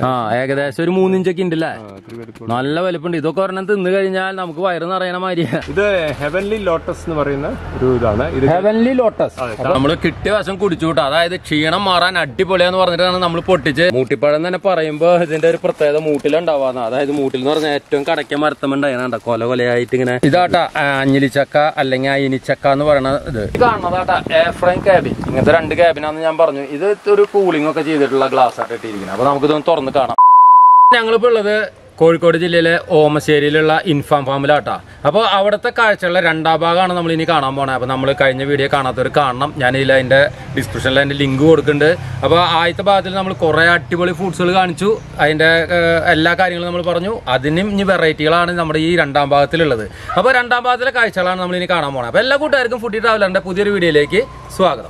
ആ ഏകദേശം ഒരു മൂന്നിഞ്ചൊക്കെ ഉണ്ടല്ലേ ഒത്തിരി വലിപ്പം നല്ല വലിപ്പമുണ്ട് ഇതൊക്കെ ഒരെണ്ണം തിന്നു കഴിഞ്ഞാൽ നമുക്ക് വയറ് നിറയണ മാതിരിയാ ഇത് ഹെവൻലി ലോട്ടസ് എന്ന് പറയുന്ന ഒരു ഇതാണ് ഇത് ഹെവൻലി ലോട്ടസ് നമ്മൾ കിട്ടിയ വശം കുടിച്ചു കൂട്ടാ അതായത് ക്ഷീണം മാറാൻ അടിപൊളിയാന്ന് പറഞ്ഞിട്ടാണ് നമ്മൾ പൊട്ടിച്ച് മൂട്ടിപ്പഴം തന്നെ പറയുമ്പോ ഇതിന്റെ ഒരു പ്രത്യേകത മൂട്ടിലുണ്ടാവാന്ന് അതായത് മൂട്ടിൽ എന്ന് പറഞ്ഞാൽ ഏറ്റവും കടയ്ക്ക മരത്തമുണ്ടായിരുന്ന കൊല കൊലയായിട്ട് ഇങ്ങനെ ഇതാട്ടാ അഞ്ഞിലിച്ചക്ക അല്ലെങ്കിൽ അയിനിച്ചക്ക എന്ന് പറയുന്ന ഇത് ഇത് കാണുന്നതാട്ടാ എയർഫ്രൈം ക്യാബിൻ ഇങ്ങനത്തെ രണ്ട് ക്യാബിനാന്ന് ഞാൻ പറഞ്ഞു ഇത് ഒരു കൂളിംഗ് ഒക്കെ ചെയ്തിട്ടുള്ള ഗ്ലാസ് ആയിട്ട് ഇട്ടിരിക്കുന്നത് അപ്പൊ നമുക്കിതൊന്ന് തുറന്ന് കാണാം ഞങ്ങളിപ്പോൾ ഉള്ളത് കോഴിക്കോട് ജില്ലയിലെ ഓമശ്ശേരിയിലുള്ള ഇൻഫാം ഫാമിലാട്ടാ അപ്പോൾ അവിടുത്തെ കാഴ്ചകളുടെ രണ്ടാം ഭാഗമാണ് നമ്മൾ ഇനി കാണാൻ പോണത് അപ്പോൾ നമ്മൾ കഴിഞ്ഞ വീഡിയോ കാണാത്തവർ കാണണം ഞാൻ ഇതിൽ അതിൻ്റെ ഡിസ്ക്രിപ്ഷനിൽ അതിൻ്റെ ലിങ്ക് കൊടുക്കുന്നുണ്ട് അപ്പോൾ ആദ്യത്തെ ഭാഗത്തിൽ നമ്മൾ കുറേ അടിപൊളി ഫുഡ്സുകൾ കാണിച്ചു അതിൻ്റെ ഏഹ്, എല്ലാ കാര്യങ്ങളും നമ്മൾ പറഞ്ഞു അതിനും ഇനി വെറൈറ്റികളാണ് നമ്മുടെ ഈ രണ്ടാം ഭാഗത്തിലുള്ളത് അപ്പോൾ രണ്ടാം ഭാഗത്തിലെ കാഴ്ചകളാണ് നമ്മൾ ഇനി കാണാൻ പോണത് അപ്പോൾ എല്ലാ കൂട്ടുകാർക്കും ഫുഡി ട്രാവലറിൻ്റെ പുതിയൊരു വീഡിയോയിലേക്ക് സ്വാഗതം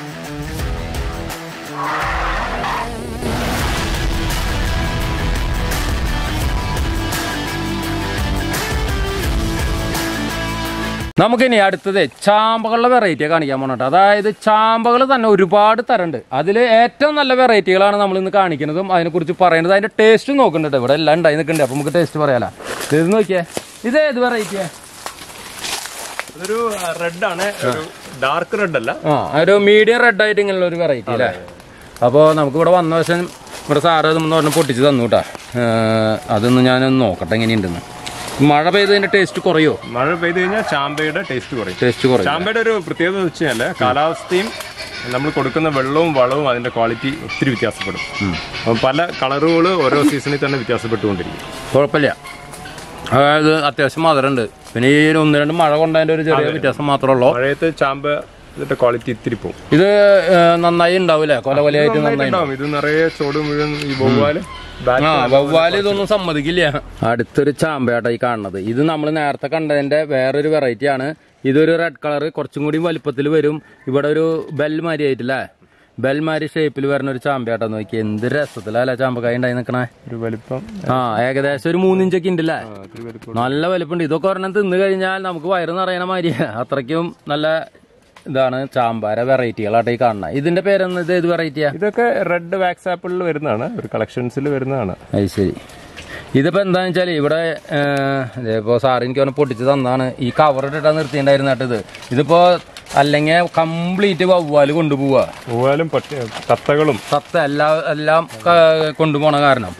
നമുക്കിനി അടുത്തത് ചാമ്പകളുടെ വെറൈറ്റിയെ കാണിക്കാൻ പോകണം അതായത് ചാമ്പകൾ തന്നെ ഒരുപാട് തരണ്ട് അതിൽ ഏറ്റവും നല്ല വെറൈറ്റികളാണ് നമ്മൾ ഇന്ന് കാണിക്കുന്നതും അതിനെക്കുറിച്ച് പറയുന്നത് അതിന്റെ ടേസ്റ്റ് നോക്കുന്നുണ്ട് ഇവിടെ എല്ലാം ഉണ്ടായി നിൽക്കുന്നുണ്ട് അപ്പൊ നമുക്ക് ടേസ്റ്റ് പറയാലോ ഇത് നോക്കിയേ ഇത് ഏത് വെറൈറ്റിയാ അതൊരു റെഡ് ആണ് ഒരു ഡാർക്ക് റെഡ് അല്ല ആ ഒരു മീഡിയം റെഡ് ആയിട്ട് ഇങ്ങനെയുള്ള ഒരു വെറൈറ്റി അല്ലേ അപ്പോൾ നമുക്ക് ഇവിടെ വന്ന വശം ഇവിടെ സാറ് അതൊന്ന് പറഞ്ഞ് പൊട്ടിച്ച് തന്നു കേട്ടാ അതൊന്ന് ഞാനൊന്ന് നോക്കട്ടെ എങ്ങനെയുണ്ടെന്ന് മഴ പെയ്തതിന്റെ ടേസ്റ്റ് കുറയോ മഴ പെയ്ത് കഴിഞ്ഞാൽ ചാമ്പയുടെ ടേസ്റ്റ് കുറയും ടേസ്റ്റ് കുറയും ചാമ്പയുടെ ഒരു പ്രത്യേകത എന്ന് വെച്ചാല് കാലാവസ്ഥയും നമ്മൾ കൊടുക്കുന്ന വെള്ളവും വളവും അതിന്റെ ക്വാളിറ്റി ഒത്തിരി വ്യത്യാസപ്പെടും അപ്പം പല കളറുകൾ ഓരോ സീസണിൽ തന്നെ വ്യത്യാസപ്പെട്ടുകൊണ്ടിരിക്കും കുഴപ്പമില്ല അതായത് അത്യാവശ്യം മധുരമുണ്ട് പിന്നെ ഈ ഒന്ന് രണ്ട് മഴ കൊണ്ടതിന്റെ ഒരു ചെറിയ വ്യത്യാസം മാത്രമേ ഉള്ളൂ മഴയത്ത് ചാമ്പ ഇതിന്റെ ക്വാളിറ്റി ഇത്തിരി പോകും ഇത് ഏ, നന്നായി ഉണ്ടാവില്ലേ കൊല കൊലയായിട്ട് നന്നായി ഉണ്ടാവും ഇത് നിറയെ ചോട് മുഴുവൻ ഈ വവ്വാല് ആ വവ്വാല് ഇതൊന്നും സമ്മതിക്കില്ല അടുത്തൊരു ചാമ്പയാട്ടാ ഈ കാണുന്നത് ഇത് നമ്മൾ നേരത്തെ കണ്ടതിന്റെ വേറൊരു വെറൈറ്റി ആണ് ഇതൊരു റെഡ് കളർ കുറച്ചും കൂടി വലിപ്പത്തിൽ വരും ഇവിടെ ഒരു ബെൽ മാരി ആയിട്ടില്ലേ ബെൽ മാരി ഷേപ്പിൽ വരുന്ന ഒരു ചാമ്പയാട്ടാ നോക്കി എന്ത് രസത്തിലല്ലേ ചാമ്പക്കായ ഉണ്ടായി നിക്കണേ ഒരു വലിപ്പം ആ ഏകദേശം ഒരു മൂന്നിഞ്ചൊക്കെ ഉണ്ടല്ലേ ആ, ഒത്തിരി വലിപ്പം നല്ല വലിപ്പമുണ്ട് ഇതൊക്കെ ഒരെണ്ണം തിന്നു കഴിഞ്ഞാൽ നമുക്ക് വയറ് നിറയണ മാതിരിയാ അത്രയ്ക്കും നല്ല ഇതാണ് ചാമ്പാര വെറൈറ്റികളായിട്ട് ഈ കാണുന്നത് ഇതിന്റെ പേരെന്ന് ഇത് ഏത് വെറൈറ്റിയാ ഇതൊക്കെ റെഡ് വാക്സ് ആപ്പിളിൽ വരുന്നതാണ് ഒരു കളക്ഷൻസിൽ വരുന്നതാണ് അത് ശരി ഇതിപ്പോ എന്താന്ന് വെച്ചാല് ഇവിടെ ഇപ്പോ സാർ എനിക്ക് ഒന്ന് പൊട്ടിച്ച് തന്നാണ് ഈ കവർ ഇട്ടിട്ടാ നിർത്തിണ്ടായിരുന്ന ഇത് ഇതിപ്പോ അല്ലെങ്കിൽ കംപ്ലീറ്റ് വവ്വാല് കൊണ്ടുപോവാ വവ്വാലും പട്ടി തത്തകളും സത്ത എല്ലാ എല്ലാം ക- കൊണ്ടുപോണ കാരണം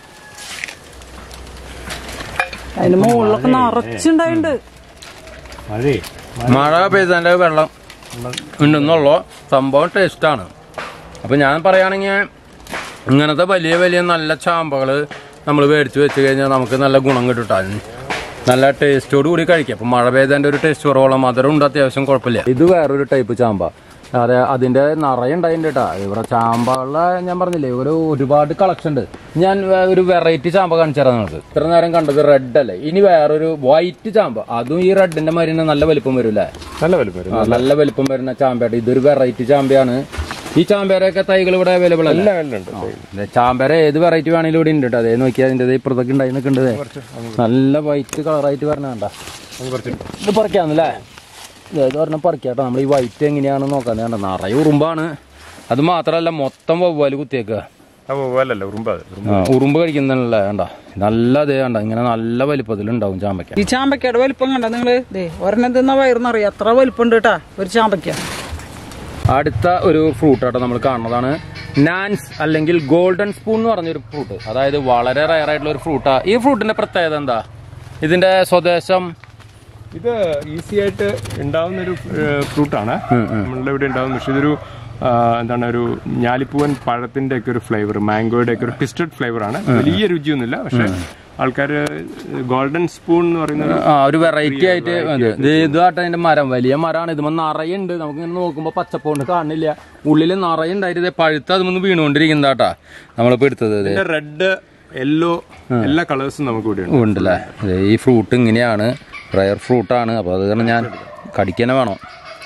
അതിന്റെ മുകളിലൊക്കെ നിറച്ചുണ്ടായിണ്ട് മഴേ മഴ പെയ്തതിന്റെ വെള്ളം ഉണ്ടെന്നുള്ളൂ സംഭവം ടേസ്റ്റാണ് അപ്പം ഞാൻ പറയുകയാണെങ്കിൽ ഇങ്ങനത്തെ വലിയ വലിയ നല്ല ചാമ്പകൾ നമ്മൾ മേടിച്ച് വെച്ച് കഴിഞ്ഞാൽ നമുക്ക് നല്ല ഗുണം കിട്ടും നല്ല ടേസ്റ്റോട് കൂടി കഴിക്കാം അപ്പം മഴ പെയ്തതിൻ്റെ ഒരു ടേസ്റ്റ് കുറവോളം മധുരം ഉണ്ട് അത്യാവശ്യം കുഴപ്പമില്ല ഇത് വേറൊരു ടൈപ്പ് ചാമ്പ അതെ അതിന്റെ നിറയെ ഉണ്ടായിട്ടുണ്ട് കേട്ടാ ഇവിടെ ചാമ്പകളെ ഞാൻ പറഞ്ഞില്ലേ ഒരു ഒരുപാട് കളക്ഷൻ ഉണ്ട് ഞാൻ വേ- ഒരു വെറൈറ്റി ചാമ്പ കാണിച്ചു തരാം നിങ്ങൾക്ക് ഇത്ര നേരം കണ്ടത് റെഡ് അല്ലേ ഇനി വേറൊരു വൈറ്റ് ചാമ്പ അതും ഈ റെഡിന്റെ മാതിരി തന്നെ നല്ല വലിപ്പം വരൂലേ നല്ല വലിപ്പം വരും ആ, നല്ല വലിപ്പം വരുന്ന ചാമ്പയായിട്ട് ഇതൊരു വെറൈറ്റി ചാമ്പയാണ് ഈ ചാമ്പേരൊക്കെ തൈകൾ ഇവിടെ അവൈലബിൾ അല്ല എല്ലാം എല്ലാം ഉണ്ട് ചാമ്പേര ഏത് വെറൈറ്റി വേണമെങ്കിലും ഇവിടെ ഉണ്ട് കേട്ടോ അതേ നോക്കിയാൽ അതിന്റെ ഇപ്പുറത്തൊക്കെ ഉണ്ടായി നിൽക്കേണ്ടത് നല്ല വൈറ്റ് കളറായിട്ട് വരണ കണ്ട നമുക്ക് കുറച്ച് ഇത് പറിക്കാന്നല്ലേ ഇത് പറഞ്ഞാൽ പറിക്കാട്ടോ നമ്മൾ ഈ വൈറ്റ് എങ്ങനെയാണെന്ന് നോക്കാൻ കണ്ട നിറയെ ഉറുമ്പാണ് അത് മാത്രമല്ല മൊത്തം വവ്വാല് കുത്തിയേക്കുക ആ വവ്വാലല്ല ഉറുമ്പ് അത് ഉറുമ്പ്. ആ, ഉറുമ്പ് കഴിക്കുന്നല്ലേ കണ്ട നല്ല അതേ കണ്ട ഇങ്ങനെ നല്ല വലിപ്പത്തിലുണ്ടാവും ചാമ്പയ്ക്ക ഈ ചാമ്പയ്ക്കയുടെ വലിപ്പം കണ്ട നിങ്ങള് ദേ ഒരെണ്ണം തിന്ന വയറുന്നറിയാം അത്ര വലിപ്പമുണ്ട് കേട്ടാ ഒരു ചാമ്പയ്ക്ക അടുത്ത ഒരു ഫ്രൂട്ട് ആട്ടോ നമ്മൾ കാണുന്നതാണ് നാൻസ് അല്ലെങ്കിൽ ഗോൾഡൻ സ്പൂൺ എന്ന് പറഞ്ഞൊരു ഫ്രൂട്ട് അതായത് വളരെ റയർ ആയിട്ടുള്ള ഒരു ഫ്രൂട്ടാ ഈ ഫ്രൂട്ടിന്റെ പ്രത്യേകത എന്താ ഇതിന്റെ സ്വദേശം ഇത് ഈസി ആയിട്ട് ഉണ്ടാവുന്ന ഒരു ഫ്രൂട്ടാണ് നമ്മളുടെ ഇവിടെ ഉണ്ടാവുന്ന പക്ഷെ ഇതൊരു ആ, എന്താണ് ഒരു ഞാലിപ്പൂവൻ പഴത്തിന്റെ ഒക്കെ ഒരു ഫ്ലേവർ മാംഗോയുടെ ഒക്കെ ഒരു ട്വിസ്റ്റഡ് ഫ്ലേവർ ആണ് വലിയ രുചിയൊന്നുമില്ല പക്ഷെ ആൾക്കാര് ഗോൾഡൻ സ്പൂൺ എന്ന് പറയുന്ന ഒരു ആ ഒരു വെറൈറ്റി ആയിട്ട് ഇത് ഇത് ഇതാട്ടോ അതിന്റെ മരം വലിയ മരമാണ് ഇതുമ്പോ നിറയുണ്ട് നമുക്ക് ഇങ്ങനെ നോക്കുമ്പോ പച്ചപ്പോണ്ട് കാണില്ല ഉള്ളില് നിറയുണ്ടായിട്ട് ഇത് പഴുത്ത് അതുമൊന്ന് വീണുകൊണ്ടിരിക്കുന്നതാട്ടാ നമ്മളിപ്പോ എടുത്തത് ഇത് റെഡ് യെല്ലോ എല്ലാ കളേഴ്സും നമുക്ക് ഇവിടെ ഉണ്ട് ഉണ്ടല്ലേ ഇത് ഈ ഫ്രൂട്ട് ഇങ്ങനെയാണ് റയർ ഫ്രൂട്ടാണ് അപ്പോൾ അത് കാരണം ഞാൻ കടിക്കനെ വേണം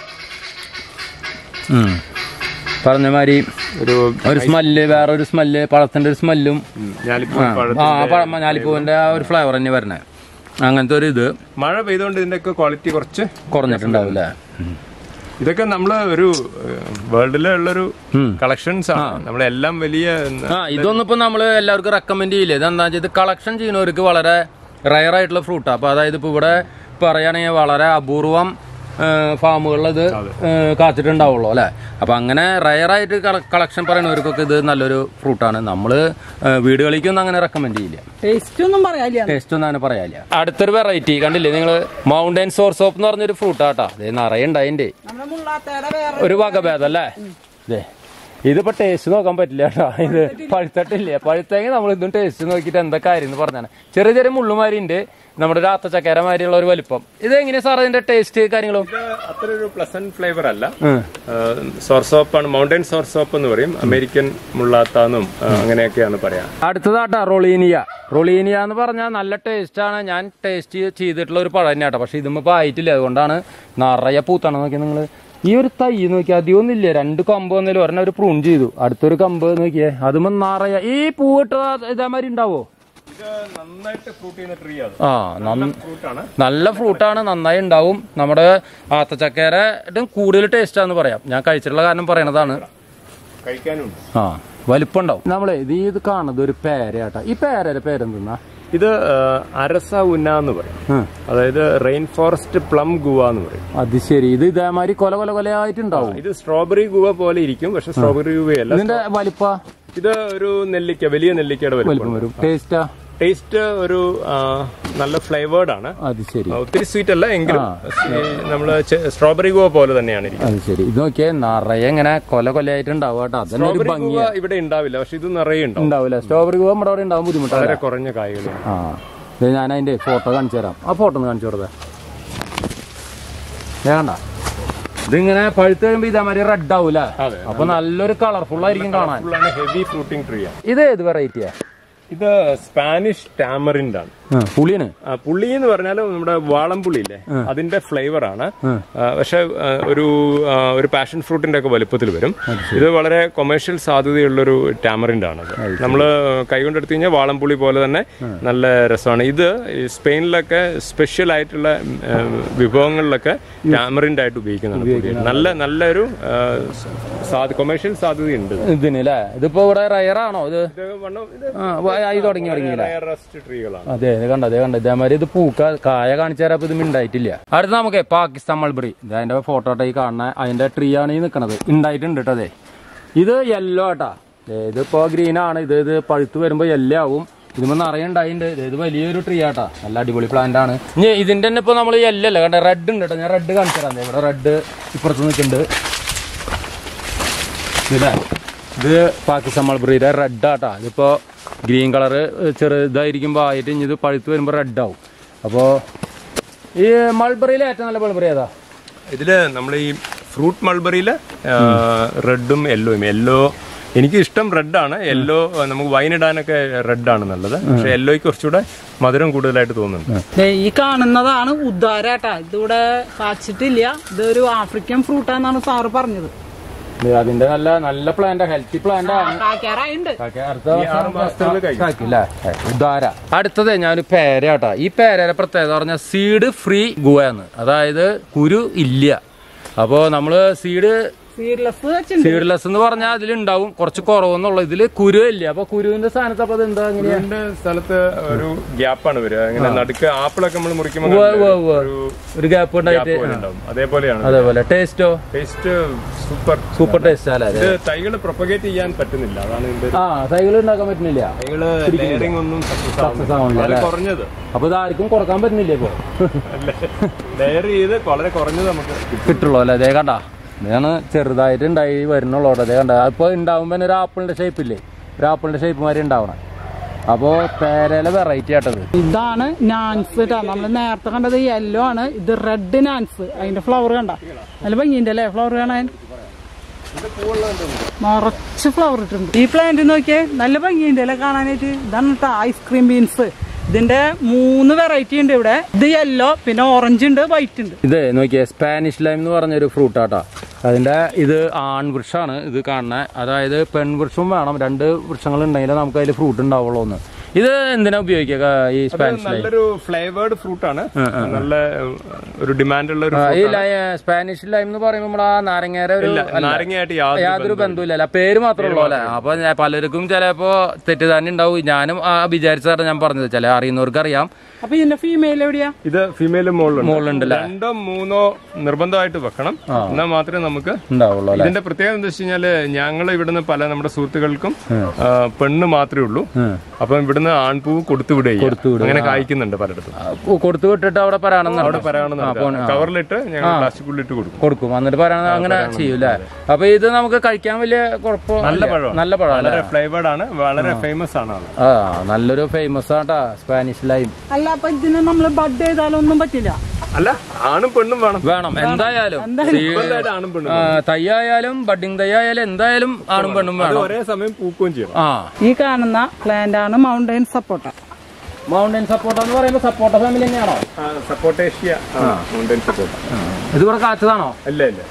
ഉം. പറഞ്ഞ മാതിരി ഒരു ഒരു സ്മെല്ല് വേറെ ഒരു സ്മെല്ല് പഴത്തിന്റെ ഒരു സ്മെല്ലും ഞാലിപ്പൂവൻ പഴം ആ പഴം ഞാലിപ്പൂവിന്റെ ആ ഒരു ഫ്ലേവർ തന്നെ വരണേ അങ്ങനത്തെ ഒരു ഇത് മഴ പെയ്തുകൊണ്ട് ഇതിന്റെ ഒക്കെ ക്വാളിറ്റി കുറച്ച് കുറഞ്ഞിട്ടുണ്ടാവില്ലേ ഇതൊക്കെ നമ്മള് ഒരു വേൾഡിലെ ഉള്ളൊരു കളക്ഷൻസ് ആണ് നമ്മളെല്ലാം വലിയ ആ ഇതൊന്നും ഇപ്പൊ നമ്മള് എല്ലാവർക്കും റെക്കമെൻഡ് ചെയ്യില്ല ഇതെന്താ വെച്ചാൽ ഇത് കളക്ഷൻ ചെയ്യുന്നവർക്ക് വളരെ റയർ ആയിട്ടുള്ള ഫ്രൂട്ടാണ് അപ്പൊ അതായത് ഇപ്പൊ ഇവിടെ പറയുകയാണെങ്കിൽ വളരെ അപൂർവം ഫാമുകളിൽ ഇത് ഏഹ്, കാത്തിട്ടുണ്ടാവുള്ളൂ അല്ലെ അപ്പൊ അങ്ങനെ റയർ ആയിട്ട് കളക്ഷൻ പറയുന്നവർക്കൊക്കെ ഇത് നല്ലൊരു ഫ്രൂട്ടാണ് നമ്മള് ഏഹ്, വീടുകളിലേക്കൊന്നും അങ്ങനെ റെക്കമെൻഡ് ചെയ്യില്ല ടേസ്റ്റ് ഒന്നും പറയാനില്ല ടേസ്റ്റ് ഒന്നും അങ്ങനെ പറയാനില്ല അടുത്തൊരു വെറൈറ്റി കണ്ടില്ലേ നിങ്ങൾ മൗണ്ടൻ സോർ സോപ്പ് എന്ന് പറഞ്ഞൊരു ഫ്രൂട്ടാട്ടാ ഇത് നിറയെ ഉണ്ടായിന്റെ നമ്മുടെ മുള്ളാത്തേടെ വേറെ ഒരു വകഭേദം അല്ലേ ദേ, ഇതിപ്പോ ടേസ്റ്റ് നോക്കാൻ പറ്റില്ല കേട്ടോ ഇത് പഴുത്തട്ടില്ല പഴുത്തെങ്കിൽ നമ്മൾ ഇതും ടേസ്റ്റ് നോക്കിയിട്ട് എന്താ കാര്യം എന്ന് പറഞ്ഞാണ് ചെറിയ ചെറിയ മുള്ളുമാരി ഉണ്ട് നമ്മുടെ രാത്ത ചക്കരമാരിയുള്ള ഒരു വലിപ്പം ഇത് എങ്ങനെയാ സാർ ഇതിന്റെ ടേസ്റ്റ് കാര്യങ്ങളും ഇത് അത്ര ഒരു പ്ലസന്റ് ഫ്ലേവർ അല്ല സോർ സോപ്പാണ് മൗണ്ടൻ സോർ സോപ്പ് എന്ന് പറയും അമേരിക്കൻ മുള്ളാത്താന്നും ആ, അങ്ങനെയൊക്കെയാണ് പറയാ അടുത്തതാട്ടാ റൊളീനിയ റൊളീനിയ എന്ന് പറഞ്ഞാൽ നല്ല ടേസ്റ്റ് ആണ് ഞാൻ ടേസ്റ്റ് ചെയ്തിട്ടുള്ള ഒരു പഴം തന്നെയാട്ടോ പക്ഷെ ഇതുമ്പോ ആയിട്ടില്ല അതുകൊണ്ടാണ് നിറയെ പൂത്താണ് നോക്കിയാൽ നിങ്ങൾ ഈ ഒരു തൈ നോക്കി അധികമൊന്നും ഇല്ല രണ്ട് കമ്പ് വന്നാലും ഒരെണ്ണം ഒരു പ്രൂൺ ചെയ്തു അടുത്തൊരു കമ്പ് നോക്കിയേ അതുമ്പോ നിറയെ ഈ പൂവിട്ട ഇതേമാതിരി ഉണ്ടാവോ ഇത് നന്നായിട്ട് ഫ്രൂട്ട് ചെയ്യുന്ന ട്രീ ആണ് ആ നന്ന ഫ്രൂട്ടാണ് നല്ല ഫ്രൂട്ടാണ് നന്നായി ഉണ്ടാവും നമ്മുടെ ആത്തച്ചക്കയുടെ കൂടുതൽ ടേസ്റ്റാന്ന് പറയാം ഞാൻ കഴിച്ചിട്ടുള്ള കാരണം പറയണതാണ് കഴിക്കാനും ആ വലിപ്പം ഉണ്ടാവും നമ്മളെ ഇത് ഈ ഇത് കാണുന്നത് ഒരു പേരയാട്ടാ ഈ പേരയുടെ പേരെന്തെന്നാ ഇത് ആ, അരസ ഉന്ന എന്ന് പറയും അതായത് റെയിൻ ഫോറസ്റ്റ് പ്ലം ഗുവ എന്ന് പറയും അത് ശരി ഇത് ഇതേമാതിരി കൊല കൊല കൊലയായിട്ടുണ്ടാവും ഇത് സ്ട്രോബെറി ഗുവ പോലെ ഇരിക്കും പക്ഷെ സ്ട്രോബെറി ഗുവയല്ല ഇതിന്റെ വലിപ്പ ഇത് ഒരു നെല്ലിക്ക വലിയ നെല്ലിക്കയുടെ വലിപ്പം വലിപ്പം വരും ടേസ്റ്റാ ടേസ്റ്റ് ഒരു ആ, നല്ല ഫ്ലേവേർഡ് ആണ് അത് ശരി ആ, ഒത്തിരി സ്വീറ്റ് അല്ല എങ്കിലും ഈ നമ്മള് സ്ട്രോബെറി ഗുവ പോലെ തന്നെയാണ് ഇരിക്കുന്നത് അത് ശരി ഇത് നോക്കിയേ നിറയെ ഇങ്ങനെ കൊല കൊലയായിട്ടുണ്ടാവും കേട്ടോ അതന്നെ ഒരു സ്ട്രോബെറി ഭംഗി ഗുവ ഇവിടെ ഉണ്ടാവില്ല പക്ഷെ ഇത് നിറയെ ഉണ്ടാവും ഉണ്ടാവില്ല സ്ട്രോബെറി പൂവ് നമ്മുടെ അവിടെ ഉണ്ടാവും ബുദ്ധിമുട്ടാണ് വളരെ കുറഞ്ഞ കായ്കളാണ് ആ ഇത് ഞാൻ അതിന്റെ ഫോട്ടോ കാണിച്ചു തരാം ആ ഫോട്ടോ ഒന്ന് കാണിച്ചു കൊടുത്തേ വേണ്ട ഇതിങ്ങനെ പഴുത്ത് കഴിയുമ്പോ ഇതേമാതിരി റെഡ് ആവൂല അതെ. അപ്പൊ നല്ലൊരു കളർഫുൾ ആയിരിക്കും കാണാൻ ഫുള്ളാണ് ഹെവി ഫ്രൂട്ടിംഗ് ട്രീ ആണ് ഇത് ഏത് വെറൈറ്റിയാ ഇത് സ്പാനിഷ് ടാമറിൻഡ് ആണ് പുളിയാണ് ആ, പുളി എന്ന് പറഞ്ഞാൽ നമ്മുടെ വാളംപുളി ഇല്ലേ അതിന്റെ ഫ്ലേവർ ആണ് ആ, പക്ഷെ ആ, ഒരു ആ, ഒരു പാഷൻ ഫ്രൂട്ടിന്റെ ഒക്കെ വലുപ്പത്തിൽ വരും ഇത് വളരെ കൊമേഴ്ഷ്യൽ സാധ്യതയുള്ളൊരു ടാമറിൻഡ് ആണ് നമ്മൾ കൈകൊണ്ട് എടുത്തു കഴിഞ്ഞാൽ വാളംപുളി പോലെ തന്നെ നല്ല രസമാണ് ഇത് ഈ സ്പെയിനിലൊക്കെ സ്പെഷ്യൽ ആയിട്ടുള്ള ആ, വിഭവങ്ങളിലൊക്കെ ടാമറിൻഡ് ആയിട്ട് ഉപയോഗിക്കുന്നതാണ് പുളി. നല്ല നല്ലൊരു കൊമേഴ്ഷ്യൽ സാധ്യതയുണ്ട് ഇതിന് അല്ലേ ഇതിപ്പോ ഇവിടെ റയറാണോ ഇത് ഇത് വണ്ണം ഇത് ആ വ- ആയി തുടങ്ങി തുടങ്ങിയില്ല റസ്റ്റ് ട്രീകളാണ് അതെ ഇത് കണ്ട അതെ കണ്ട ഇതേമാതിരി ഇത് പൂക്ക കായ കാണിച്ചു തരാം ഇത് ഉണ്ടായിട്ടില്ല അടുത്ത നമുക്ക് പാകിസ്ഥാൻ മൾബറി ഇത് അതിന്റെ ഫോട്ടോ ഈ കാണുന്ന അതിന്റെ ട്രീ ആണ് ഈ നിൽക്കണത് ഉണ്ടായിട്ടുണ്ട് കേട്ടോ അതെ ഇത് യെല്ലോ ആട്ടാ ദേ, ഇതിപ്പോ ഗ്രീൻ ആണ് ഇത് ഇത് പഴുത്ത് വരുമ്പോ യെല്ലോ ആവും ഇതിപ്പോ നിറയെ ഉണ്ടായിട്ടുണ്ട് ദേ, ഇത് വലിയൊരു ട്രീ ആട്ടാ നല്ല അടിപൊളി പ്ലാന്റ് ആണ് ഇനി ഇതിന്റെ തന്നെ ഇപ്പൊ നമ്മൾ യെല്ലോ അല്ല കണ്ട റെഡ് ഉണ്ട് കേട്ടോ ഞാൻ റെഡ് കാണിച്ചു തരാം ദേ, ഇവിടെ റെഡ് ഇപ്പുറത്ത് നിൽക്കുന്നുണ്ട് ഇതല്ലേ ഇത് പാകിസ്ഥാൻ മൾബറിയുടെ റെഡ് ആട്ടാ ഇതിപ്പോ ഗ്രീൻ കളറ് ചെറുതായിരിക്കുമ്പോൾ ആയിട്ട് ഇനി ഇത് പഴുത്ത് വരുമ്പോൾ റെഡ് ആവും അപ്പോൾ ഈ മൾബറിയിലെ ഏറ്റവും നല്ല മൾബറി ഏതാ ഇതില് നമ്മൾ ഈ ഫ്രൂട്ട് മൾബറിയില് റെഡും യെല്ലോയും യെല്ലോ എനിക്ക് ഇഷ്ടം റെഡാണ് യെല്ലോ നമുക്ക് വൈൻ ഇടാനൊക്കെ റെഡാണ് നല്ലത് പക്ഷെ യെല്ലോയ്ക്ക് കുറച്ചുകൂടെ മധുരം കൂടുതലായിട്ട് തോന്നുന്നുണ്ട് ദേ, ഈ കാണുന്നതാണ് ഉദ്ധാരാട്ടാ ഇതിവിടെ കാച്ചിട്ടില്ല ഇതൊരു ആഫ്രിക്കൻ ഫ്രൂട്ടാന്നാണ് സാറ് പറഞ്ഞത് ഇത് അതിന്റെ നല്ല നല്ല പ്ലാന്റ് ഹെൽത്തി പ്ലാന്റ് ആണ് കാക്കാറായിണ്ട് കാക്ക അടുത്ത ആറ് മാസത്തിനുള്ളിൽ കഴിയും. കാക്കില്ലേ? ഉദാര അടുത്തത് ഞാൻ പേരയാട്ടാ ഈ പേരയുടെ പ്രത്യേകത പറഞ്ഞാൽ സീഡ് ഫ്രീ ഗുവയാണ് അതായത് കുരു ഇല്ല അപ്പോൾ നമ്മള് സീഡ് സീഡ്ലെസ് വെച്ചിട്ടുണ്ട് സീഡ്ലെസ് എന്ന് പറഞ്ഞാൽ അതിലുണ്ടാവും കുറച്ച് കുറവെന്നുള്ള ഇതില് കുരു ഇല്ല അപ്പൊ കുരുവിന്റെ സ്ഥാനത്ത് അപ്പൊ അത് എന്താ എങ്ങനെയാ ഇതിന്റെ സ്ഥലത്ത് ഒരു ഗ്യാപ്പാണ് വരിക ഇങ്ങനെ നടുക്ക് ആപ്പിളൊക്കെ നമ്മൾ മുറിക്കുമ്പോൾ ഉവ്വ് ഉവ്വ് ഉവ്വ്. ഒരു ഒരു ഗ്യാപ്പ് ഉണ്ടായിട്ട് ഗ്യാപ്പ് പോലെ ഉണ്ടാവും അതേപോലെയാണ് അതേപോലെ ടേസ്റ്റോ ടേസ്റ്റ് സൂപ്പർ സൂപ്പർ ടേസ്റ്റ് അല്ലേ ഇത് തൈകൾ പ്രൊപ്പഗേറ്റ് ചെയ്യാൻ പറ്റുന്നില്ല അതാണ് ഇതിന്റെ ആ സൈക്കിൾ ഉണ്ടാക്കാൻ പറ്റുന്നില്ല തൈകള് ലെയറിംഗ് ഒന്നും സക്സസ് Success ആവുന്നില്ല, വളരെ അല്ലേ? കുറഞ്ഞത് അപ്പൊ ഇത് ആർക്കും കൊടുക്കാൻ പറ്റുന്നില്ല ഇപ്പൊ ലെയർ ചെയ്ത് വളരെ കുറഞ്ഞത് നമുക്ക് കിട്ടും. കിട്ടുള്ളൂ അല്ലേ അതേ കണ്ട ഇതാണ് ചെറുതായിട്ട് ഉണ്ടായി വരുന്നുള്ളൂ അതേ കണ്ട അപ്പൊ ഉണ്ടാവുമ്പോ തന്നെ ഒരു ആപ്പിളിന്റെ ഷേപ്പ് ഇല്ലേ ഒരു ആപ്പിളിന്റെ ഷേപ്പ് മാതിരി ഉണ്ടാവണം അപ്പോ പേരയിലെ വെറൈറ്റി ആട്ടത് ഇതാണ് നാൻസ് കേട്ടോ നമ്മൾ നേരത്തെ കണ്ടത് യെല്ലോ ആണ് ഇത് റെഡ് നാൻസ് അതിന്റെ ഫ്ലവർ കണ്ട നല്ല ഭംഗിയുണ്ട് അല്ലേ ഫ്ലവർ കാണാൻ നിറച്ച് ഫ്ലവർ ഇട്ടുണ്ട് ഈ പ്ലാന്റ് നോക്കിയേ നല്ല ഭംഗിയുണ്ട് അല്ലേ കാണാനായിട്ട് ഇതാണ് കേട്ടോ ഐസ്ക്രീം ബീൻസ് ഇതിന്റെ മൂന്ന് വെറൈറ്റി ഉണ്ട് ഇവിടെ ഇത് യെല്ലോ പിന്നെ ഓറഞ്ച് ഉണ്ട് വൈറ്റ് ഉണ്ട് ഇത് നോക്കിയേ സ്പാനിഷ് ലൈം എന്ന് പറഞ്ഞൊരു ഫ്രൂട്ട് ആട്ടാ അതിന്റെ ഇത് ആൺവൃക്ഷമാണ് ഇത് കാണുന്നത് അതായത് പെൺവൃക്ഷവും വേണം രണ്ട് വൃക്ഷങ്ങൾ ഉണ്ടെങ്കിലേ നമുക്ക് അതിൽ ഫ്രൂട്ട് ഉണ്ടാവുള്ളൂ എന്ന് ഇത് എന്തിനാ ഉപയോഗിക്കുക ഈ സ്പാനിഷ് ലൈം നല്ലൊരു ഫ്ലേവേർഡ് ഫ്രൂട്ട് ആണ് നല്ല ഏഹ്, ഒരു ഡിമാൻഡ് ഉള്ള ഒരു ഈ ലൈ- സ്പാനിഷ് ലൈം എന്ന് പറയുമ്പോൾ നമ്മുടെ ആ നാരങ്ങയുടെ ഒരു അല്ല. നാരങ്ങയായിട്ട് യാതൊരു യാതൊരു ബന്ധവുമില്ല പേര് മാത്രമേ ഉള്ളൂ അല്ലെ അപ്പൊ ഞാൻ- പലർക്കും ചിലപ്പോ തെറ്റിദ്ധാരണ ഉണ്ടാവും ഞാനും ആ വിചാരിച്ചതാണ് ഞാൻ പറഞ്ഞത് ചില അറിയുന്നവർക്ക് അറിയാം അപ്പൊ ഇതിന്റെ ഫീമെയിൽ എവിടെയാ ഇത് ഫീമെയിലും മുകളിലുണ്ട് മുകളിലുണ്ടല്ലേ രണ്ടോ മൂന്നോ നിർബന്ധമായിട്ട് വെക്കണം എന്നാൽ മാത്രമേ നമുക്ക് ഉണ്ടാവുള്ളൂ അല്ലെ ഇതിന്റെ പ്രത്യേകത എന്താ വെച്ച് കഴിഞ്ഞാല് ഞങ്ങൾ ഇവിടുന്ന് പല നമ്മുടെ സുഹൃത്തുക്കൾക്കും ആ, പെണ്ണ് മാത്രമേ ഉള്ളൂ അപ്പം ഇവിടുന്ന് ആൺപൂവ് കൊടുത്തു വിടുക അങ്ങനെ കായ്ക്കുന്നുണ്ട് പലയിടത്തും കൊടുത്തു വിട്ടിട്ട് അവിടെ പരാണെന്ന് അവിടെ പരാണെന്ന് കവറിലിട്ട് ഞങ്ങൾ പ്ലാസ്റ്റിക്കുള്ളിട്ട് കൊടുക്കും കൊടുക്കും എന്നിട്ട് പറയാൻ അങ്ങനെ ചെയ്യൂലേ അപ്പൊ ഇത് നമുക്ക് കഴിക്കാൻ വലിയ കുഴപ്പം നല്ല പഴമാണ്. നല്ല പഴം അല്ലേ വളരെ ഫ്ലേവേർഡ് ആണ് വളരെ ഫേമസ് ആണ് അത് ആ നല്ലൊരു ഫേമസ് ആട്ടാ സ്പാനിഷ് ലൈം അല്ല അപ്പൊ ഇതിന് നമ്മള് ബഡ് ചെയ്താലൊന്നും പറ്റില്ല അല്ല ആണും പെണ്ണും വേണം വേണം എന്തായാലും നിർബന്ധമായിട്ട് ആണും പെണ്ണും ആ, തൈയായാലും ബഡിങ് തൈയായാലും എന്തായാലും ആണും പെണ്ണും അത് വേണം ഒരേ സമയം പൂക്കുകയും ചെയ്യണം ആ ഈ കാണുന്ന പ്ലാന്റ് ആണ് മൗണ്ടൈൻ സപ്പോട്ട മൗണ്ടൻ സപ്പോർട്ട എന്ന് പറയുമ്പോൾ സപ്പോർട്ട ഫാമിലി തന്നെയാണോ സപ്പോർട്ടേഷ്യ മൗണ്ടൻ സപ്പോർട്ട് ഇത് ഇവിടെ കാച്ചതാണോ അല്ല ഇല്ല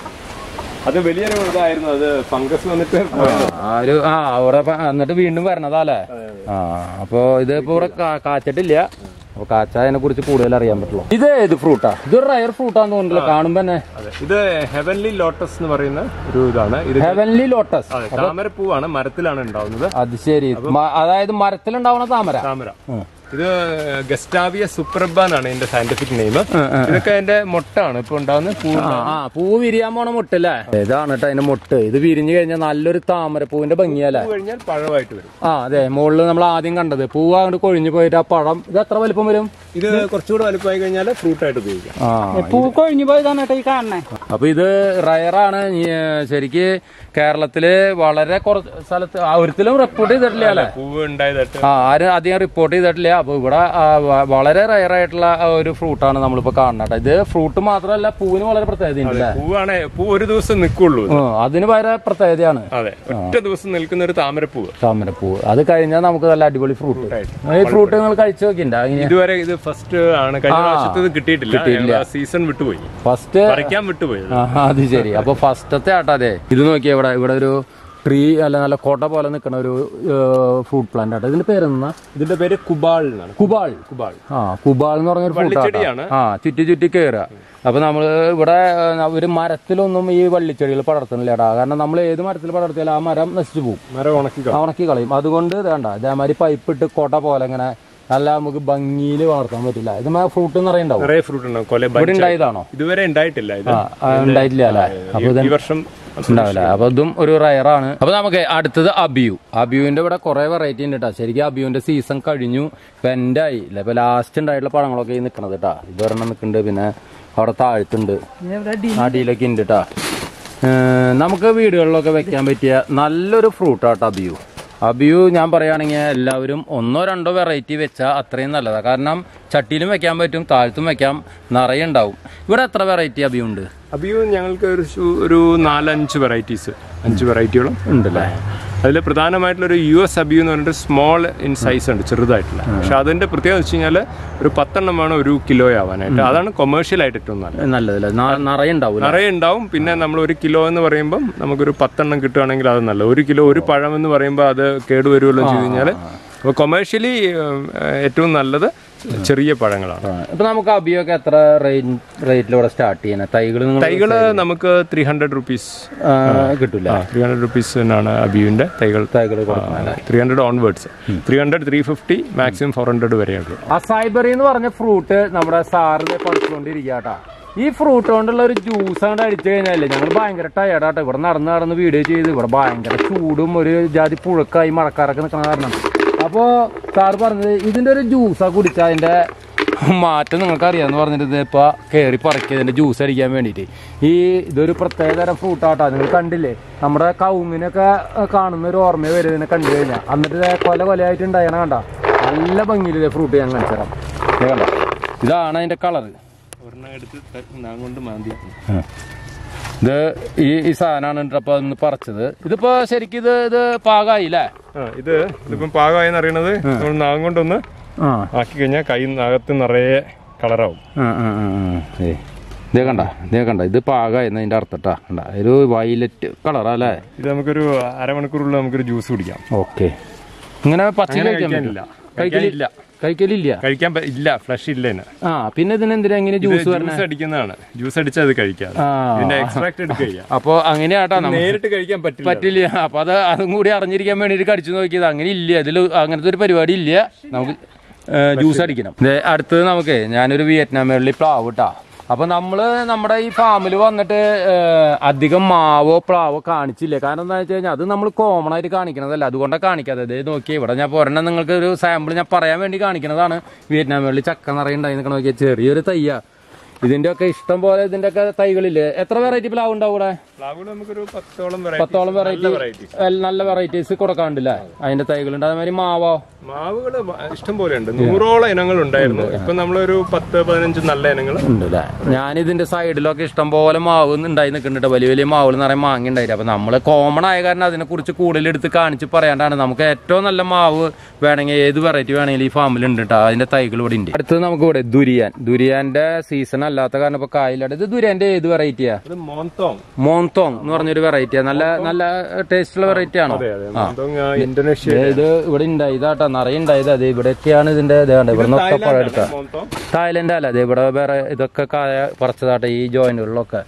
അത് വലിയൊരു ഇതായിരുന്നു അത് ഫംഗസ് വന്നിട്ട് പോയത്. ആ ഒരു ആ അവിടെ പ- എന്നിട്ട് വീണ്ടും വരണതാ അല്ലേ ആ അപ്പൊ ഇത് ഇപ്പൊ ഇവിടെ കാ- കാച്ചിട്ടില്ല അപ്പൊ കാച്ചതിനെ കുറിച്ച് കൂടുതൽ അറിയാൻ പറ്റുള്ളൂ ഇത് ഏത് ഫ്രൂട്ടാ ഇതൊരു റയർ ഫ്രൂട്ടാന്ന് തോന്നുന്നില്ല കാണുമ്പോ തന്നെ അതെ. ഇത് ഹെവൻലി ലോട്ടസ് എന്ന് പറയുന്ന ഒരു ഇതാണ് ഇത് ഹെവൻലി ലോട്ടസ് അതെ താമരപ്പൂവാണ് മരത്തിലാണ് ഉണ്ടാവുന്നത് അത് ശരി മ- അതായത് മരത്തിലുണ്ടാവണ താമര താമര ഇത് ഗസ്റ്റാവിയ സുപ്രബ എന്നാണ് ഇതിന്റെ സയന്റിഫിക് നെയിം ഇതൊക്കെ അതിന്റെ മൊട്ടാണ് ഇപ്പൊ ഉണ്ടാവുന്ന പൂ ആ ആ പൂ വിരിയാൻ പോണ മുട്ടല്ലേ ഇതാണ് കേട്ടോ അതിന്റെ മുട്ട് ഇത് വിരിഞ്ഞു കഴിഞ്ഞാൽ നല്ലൊരു താമര പൂവിന്റെ ഭംഗിയല്ലേ കഴിഞ്ഞാൽ പഴമായിട്ട് വരും ആ അതെ മുകളിൽ നമ്മൾ ആദ്യം കണ്ടത് പൂവ് അങ്ങോട്ട് കൊഴിഞ്ഞു പോയിട്ട് ആ പഴം ഇത് എത്ര വലിപ്പം വരും ഇത് കുറച്ചുകൂടെ വലുപ്പമായി കഴിഞ്ഞാൽ ഫ്രൂട്ട് ആയിട്ട് ഉപയോഗിക്കാം ആ പൂ കൊഴിഞ്ഞു പോയതാണ് കേട്ടോ ഈ കാണണേ അപ്പൊ ഇത് റയറാണ് ശരിക്ക് കേരളത്തില് വളരെ കുറച്ച് സ്ഥലത്ത് ആ, ഒരിക്കലും റിപ്പോർട്ട് ചെയ്തിട്ടില്ല അല്ലെ പൂവ് ഉണ്ടായതായിട്ട് ആ ആരും അധികം റിപ്പോർട്ട് ചെയ്തിട്ടില്ല അപ്പൊ ഇവിടെ ആ, വ- വളരെ റയർ ആയിട്ടുള്ള ആ ഒരു ഫ്രൂട്ടാണ് നമ്മളിപ്പോ കാണുന്നത് ഇത് ഫ്രൂട്ട് മാത്രമല്ല പൂവിന് വളരെ പ്രത്യേകത ഉണ്ട് അല്ലേ പൂവാണ് പൂ ഒരു ദിവസം നിൽക്കുള്ളൂ ഇത്. അതിന് വളരെ പ്രത്യേകതയാണ് അതെ ഒറ്റ ദിവസം നിൽക്കുന്ന ഒരു താമരപ്പൂവ് താമരപ്പൂവ് അത് കഴിഞ്ഞാൽ നമുക്ക് നല്ല അടിപൊളി ഫ്രൂട്ട് ഈ ഫ്രൂട്ട് നിങ്ങൾ കഴിച്ചു നോക്കിണ്ട ഇതുവരെ ഇത് ഫസ്റ്റ് ആണ് കഴിഞ്ഞ പ്രാവശ്യത്തെ ഇത് കിട്ടിയിട്ടില്ല സീസൺ വിട്ടുപോയി ഫസ്റ്റ് പറിക്കാൻ വിട്ടുപോയത് ആ, അത് ശരി അപ്പൊ ഫസ്റ്റത്തെ ആട്ടാ അതെ ഇത് നോക്കിയാ ഇവിടെ ഇവിടെ ഒരു ട്രീ അല്ല നല്ല കോട്ട പോലെ നിൽക്കുന്ന ഒരു ഫ്രൂട്ട് പ്ലാന്റ് ആട്ടോ ഇതിന്റെ പേരെന്നാ ഇതിന്റെ പേര് കുബാൾ എന്നാണ് കുബാൾ കുബാൾ ആ കുബാൾ എന്ന് പറഞ്ഞൊരു ഫ്രൂട്ട് വള്ളിച്ചെടിയാണ്. ആ ചുറ്റി ചുറ്റി കയറുക അപ്പൊ നമ്മൾ ഇവിടെ ആ, ഒരു മരത്തിലൊന്നും ഈ വള്ളിച്ചെടികൾ പടർത്തുന്നില്ലടാ കാരണം നമ്മൾ ഏത് മരത്തിൽ പടർത്തിയാലും ആ മരം നശിച്ചു പോകും മരം ഉണക്കി ആ, ഉണക്കി കളയും അതുകൊണ്ട് വേണ്ട ഇതേമാതിരി പൈപ്പ് ഇട്ട് കോട്ട പോലെ ഇങ്ങനെ നല്ല നമുക്ക് ഭംഗിയിൽ വളർത്താൻ പറ്റില്ല ഇത് ഫ്രൂട്ട് നിറയുണ്ടാവും നിറയെ ഫ്രൂട്ട് ഉണ്ടാവും കൊല ഇവിടെ ഉണ്ടായതാണോ ഇതുവരെ ഉണ്ടായിട്ടില്ല ഇത് ആ, ആ, ഉണ്ടായിട്ടില്ല അല്ലേ അപ്പൊ ഇത് ഈ വർഷം ഉണ്ടാവില്ല അപ്പൊ ഇതും ഒരു റയറാണ് അപ്പൊ നമുക്ക് അടുത്തത് അബിയു അബിയുവിന്റെ ഇവിടെ കുറെ വെറൈറ്റി ഉണ്ട് കേട്ടോ ശരിക്കും അബിയുവിന്റെ സീസൺ കഴിഞ്ഞു ഇപ്പൊ എൻ്റെ ആയി ഇല്ല ഇപ്പൊ ലാസ്റ്റ് ഉണ്ടായിട്ടുള്ള പഴങ്ങളൊക്കെ ഈ നിക്കണത് കേട്ടാ ഇത് ഒരെണ്ണം നിക്കുന്നുണ്ട് പിന്നെ അവിടെ താഴ്ത്തുണ്ട് ഇവിടെ ഡി അടിയിലൊക്കെ ഉണ്ട് കേട്ടാ ഏർ നമുക്ക് വീടുകളിലൊക്കെ വെക്കാൻ പറ്റിയ നല്ലൊരു ഫ്രൂട്ടാട്ടോ അബിയു അബിയു ഞാൻ പറയുകയാണെങ്കിൽ എല്ലാവരും ഒന്നോ രണ്ടോ വെറൈറ്റി വെച്ചാൽ അത്രയും നല്ലതാണ് കാരണം ചട്ടിയിലും വെക്കാൻ പറ്റും താഴത്തും വെക്കാം നിറയെ ഉണ്ടാവും ഇവിടെ എത്ര വെറൈറ്റി അബിയു ഉണ്ട് അബിയു ഞങ്ങൾക്ക് ഒരു ശു- ഒരു നാലഞ്ച് വെറൈറ്റീസ് അഞ്ച് വെറൈറ്റിയോളം ഉണ്ടല്ലേ അതിൽ പ്രധാനമായിട്ടുള്ള ഒരു യു എസ് അബിയു എന്ന് പറഞ്ഞിട്ട് സ്മോൾ ഇൻ സൈസ് ഉണ്ട് ചെറുതായിട്ടുള്ള പക്ഷെ അതിന്റെ പ്രത്യേകത വെച്ച് കഴിഞ്ഞാൽ ഒരു പത്തെണ്ണം വേണം ഒരു കിലോ ആവാനായിട്ട് അതാണ് കൊമേഴ്ഷ്യൽ ആയിട്ട് ഏറ്റവും നല്ലത് നല്ലതല്ലേ ന- നിറയെ ഉണ്ടാവും നിറയെ ഉണ്ടാവും പിന്നെ നമ്മൾ ഒരു കിലോ എന്ന് പറയുമ്പം നമുക്കൊരു പത്തെണ്ണം കിട്ടുകയാണെങ്കിൽ അത് നല്ലത് ഒരു കിലോ ഒരു പഴം എന്ന് പറയുമ്പോൾ അത് കേടുവരുമല്ലോ ചെയ്ത് കഴിഞ്ഞാൽ അപ്പോൾ കൊമേഴ്ഷ്യലി ഏറ്റവും നല്ലത് ചെറിയ പഴങ്ങളാണ് ഇപ്പൊ നമുക്ക് അബിയൊക്കെ എത്ര റേറ്റിൽ ഇവിടെ സ്റ്റാർട്ട് ചെയ്യുന്നത് തൈകൾ നിങ്ങൾ തൈകള് നമുക്ക് ത്രീ ഹൺഡ്രഡ് റുപ്പീസ് കിട്ടില്ല ത്രീ ഹൺഡ്രഡ് റുപ്പീസിനാണ് അബിയുവിന്റെ തൈകൾ തൈകൾ കൊടുക്കുന്നത് three hundred onwards three hundred three fifty maximum four hundred വരെയുള്ളൂ അസൈബറി എന്ന് പറഞ്ഞ ഫ്രൂട്ട് നമ്മുടെ സാറിൽ പഠിച്ചുകൊണ്ടിരിക്കാട്ടാ ഈ ഫ്രൂട്ട് കൊണ്ടുള്ള ഒരു ജ്യൂസ് അങ്ങോട്ട് അടിച്ചു കഴിഞ്ഞാലേ ഞങ്ങൾ ഭയങ്കര ടയർഡാട്ടോ ഇവിടെ നടന്ന് നടന്ന് വീഡിയോ ചെയ്ത് ഇവിടെ ഭയങ്കര ചൂടും ഒരു ജാതി പുഴക്കായി മഴക്കാരൊക്കെ നിൽക്കണ കാരണം അപ്പോ സാറ് പറഞ്ഞത് ഇതിന്റെ ഒരു ജ്യൂസാ കുടിച്ചാൽ അതിന്റെ മാറ്റം നിങ്ങൾക്ക് അറിയാന്ന് പറഞ്ഞിട്ട് ഇത് ഇപ്പൊ കയറി പറിക്കിയതിന്റെ ജ്യൂസ് അടിക്കാൻ വേണ്ടിയിട്ട് ഈ ഇതൊരു പ്രത്യേകതരം ഫ്രൂട്ടാട്ടോ നിങ്ങൾ കണ്ടില്ലേ നമ്മുടെ കൗങ്ങിനൊക്കെ കാണുന്ന ഒരു ഓർമ്മ വരും ഇതിനെ കണ്ടു കഴിഞ്ഞാൽ എന്നിട്ട് ഇത് കൊല കൊലയായിട്ട് ഉണ്ടായണ കണ്ട നല്ല ഭംഗിയിൽ ഇത് ഫ്രൂട്ട് ഞാൻ കാണിച്ചു തരാം ഇത് കണ്ടോ ഇതാണ് അതിന്റെ കളറ് ഒരെണ്ണം എടുത്ത് ഞാൻ കൊണ്ട് മാന്തി ഇത് ഈ ഈ സാധനമാണ് അപ്പൊ ഒന്ന് പറിച്ചത് ഇതിപ്പോ ശരിക്കും ഇത് ഇത് പാകായില്ലേ ആ ഇത് ഇതിപ്പം പാകമായെന്ന് അറിയണത് നമ്മൾ നാം കൊണ്ടൊന്ന് ആ ആക്കി കഴിഞ്ഞാൽ കൈ അകത്ത് നിറയെ കളറാവും ആ, ആ, ആ, ആ. ഏ. ഇതേ കണ്ട ഇതേ കണ്ട ഇത് പാകായിരുന്നു അതിന്റെ അർത്ഥട്ടാ കണ്ട ഒരു വയലറ്റ് കളറാ അല്ലേ ഇത് നമുക്കൊരു അരമണിക്കൂറുള്ള നമുക്കൊരു ജ്യൂസ് കുടിക്കാം ഓക്കെ ഇങ്ങനെ പച്ച അങ്ങനെ കഴിക്കാൻ കഴിക്കാനില്ല കഴിക്കാനില്ല കഴിക്കലില്ല കഴിക്കാൻ പ- ഇല്ല ഫ്ലഷ് ഇല്ല ഇതിന്. ആ പിന്നെ ഇതിന് എന്തിനാ എങ്ങനെ ഇത് ജ്യൂസ് വരണേ ജ്യൂസ് അടിക്കുന്നതാണ് ജ്യൂസ് അടിച്ചാൽ അത് കഴിക്കാം ആ. ഇതിന്റെ എക്സ്ട്രാക്ട് എടുക്കുക അപ്പൊ അങ്ങനെയാട്ടാ നമ്മ നേരിട്ട് കഴിക്കാൻ പറ്റില്ല പറ്റില്ല അപ്പൊ അത് അതും കൂടി അറിഞ്ഞിരിക്കാൻ വേണ്ടിട്ട് കടിച്ചു നോക്കിയത് അങ്ങനെ ഇല്ല ഇതിൽ അങ്ങനത്തെ ഒരു പരിപാടി ഇല്ല നമുക്ക് ജ്യൂസ് അടിക്കണം ദേ, അടുത്തത് നമുക്ക് ഞാനൊരു വിയറ്റ്നാം വെള്ളി പ്ലാവ് ഇട്ടാ അപ്പൊ നമ്മള് നമ്മുടെ ഈ ഫാമിൽ വന്നിട്ട് ഏഹ്, അധികം മാവോ പ്ലാവോ കാണിച്ചില്ല കാരണം എന്താ വെച്ച് കഴിഞ്ഞാൽ അത് നമ്മൾ കോമൺ ആയിട്ട് കാണിക്കണതല്ല അതുകൊണ്ടാണ് കാണിക്കാതെ ഇത് നോക്കി ഇവിടെ ഞാൻ ഒരെണ്ണം നിങ്ങൾക്ക് ഒരു സാമ്പിൾ ഞാൻ പറയാൻ വേണ്ടി കാണിക്കണതാണ് വിയറ്റ്നാം വെള്ളി ചക്ക നിറയുണ്ടായി നിൽക്കണ നോക്കിയാൽ ചെറിയൊരു തയ്യ ഇതിന്റെ ഒക്കെ ഇഷ്ടം പോലെ ഇതിന്റെ ഒക്കെ തൈകളില്ലേ എത്ര വെറൈറ്റി പ്ലാവ് ഉണ്ടാവും ഇവിടെ പ്ലാവുകൾ നമുക്കൊരു പത്തോളം പത്തോളം വെറൈറ്റി വെറൈറ്റി നല്ല വെറൈറ്റീസ് കൊടുക്കാണ്ടില്ലേ അതിന്റെ തൈകളുണ്ട് അതേമാതിരി മാവോ മാവുകള് ഇഷ്ടം പോലെ ഉണ്ട് നൂറോളം ഇനങ്ങൾ ഉണ്ടായിരുന്നു ഇപ്പൊ നമ്മളൊരു പത്ത് പതിനഞ്ച് നല്ല ഇനങ്ങൾ ഉണ്ട് അല്ലേ ഞാൻ ഇതിന്റെ സൈഡിലൊക്കെ ഇഷ്ടം പോലെ മാവ് ഉണ്ടായി നിൽക്കുന്നുണ്ട് വലിയ വലിയ മാവുകൾ നിറയെ മാങ്ങ ഉണ്ടായിട്ട് അപ്പൊ നമ്മള് കോമൺ ആയ കാരണം അതിനെ കുറിച്ച് കൂടുതൽ എടുത്ത് കാണിച്ച് പറയാണ്ടാണ് നമുക്ക് ഏറ്റവും നല്ല മാവ് വേണമെങ്കിൽ ഏത് വെറൈറ്റി വേണമെങ്കിലും ഈ ഫാമിൽ ഉണ്ട് കേട്ടോ അതിന്റെ തൈകൾ ഇവിടെ ഉണ്ട് അടുത്തത് നമുക്ക് ഇവിടെ ദുരിയാൻ ദുരിയാന്റെ സീസൺ അല്ലാത്ത കാരണം ഇപ്പൊ കായിലാണ് ഇത് ദുരിയാന്റെ ഏത് വെറൈറ്റിയാ ഇത് മോന്തോങ് മോന്തോങ് എന്ന് പറഞ്ഞൊരു വെറൈറ്റിയാ നല്ല നല്ല ടേസ്റ്റ് ഉള്ള വെറൈറ്റി ആണോ അതെ അതെ മോന്തോങ് ആ, ഇന്തോനേഷ്യ ദേ ഇത് ഇവിടെ ഉണ്ടായി ഇതാട്ടോ നിറയെ ഉണ്ടായത് അത് ഇവിടെയൊക്കെയാണ് ഇതിന്റെ ഇതാണ്ട് ഇവിടെ നിന്നൊക്കെ പഴം എടുത്ത മോന്തോങ് തായ്ലൻഡ് അല്ല അത് ഇവിടെ വേറെ ഇതൊക്കെ കായ പറിച്ചതാട്ടെ ഈ ജോയിന്റുകളിലൊക്കെ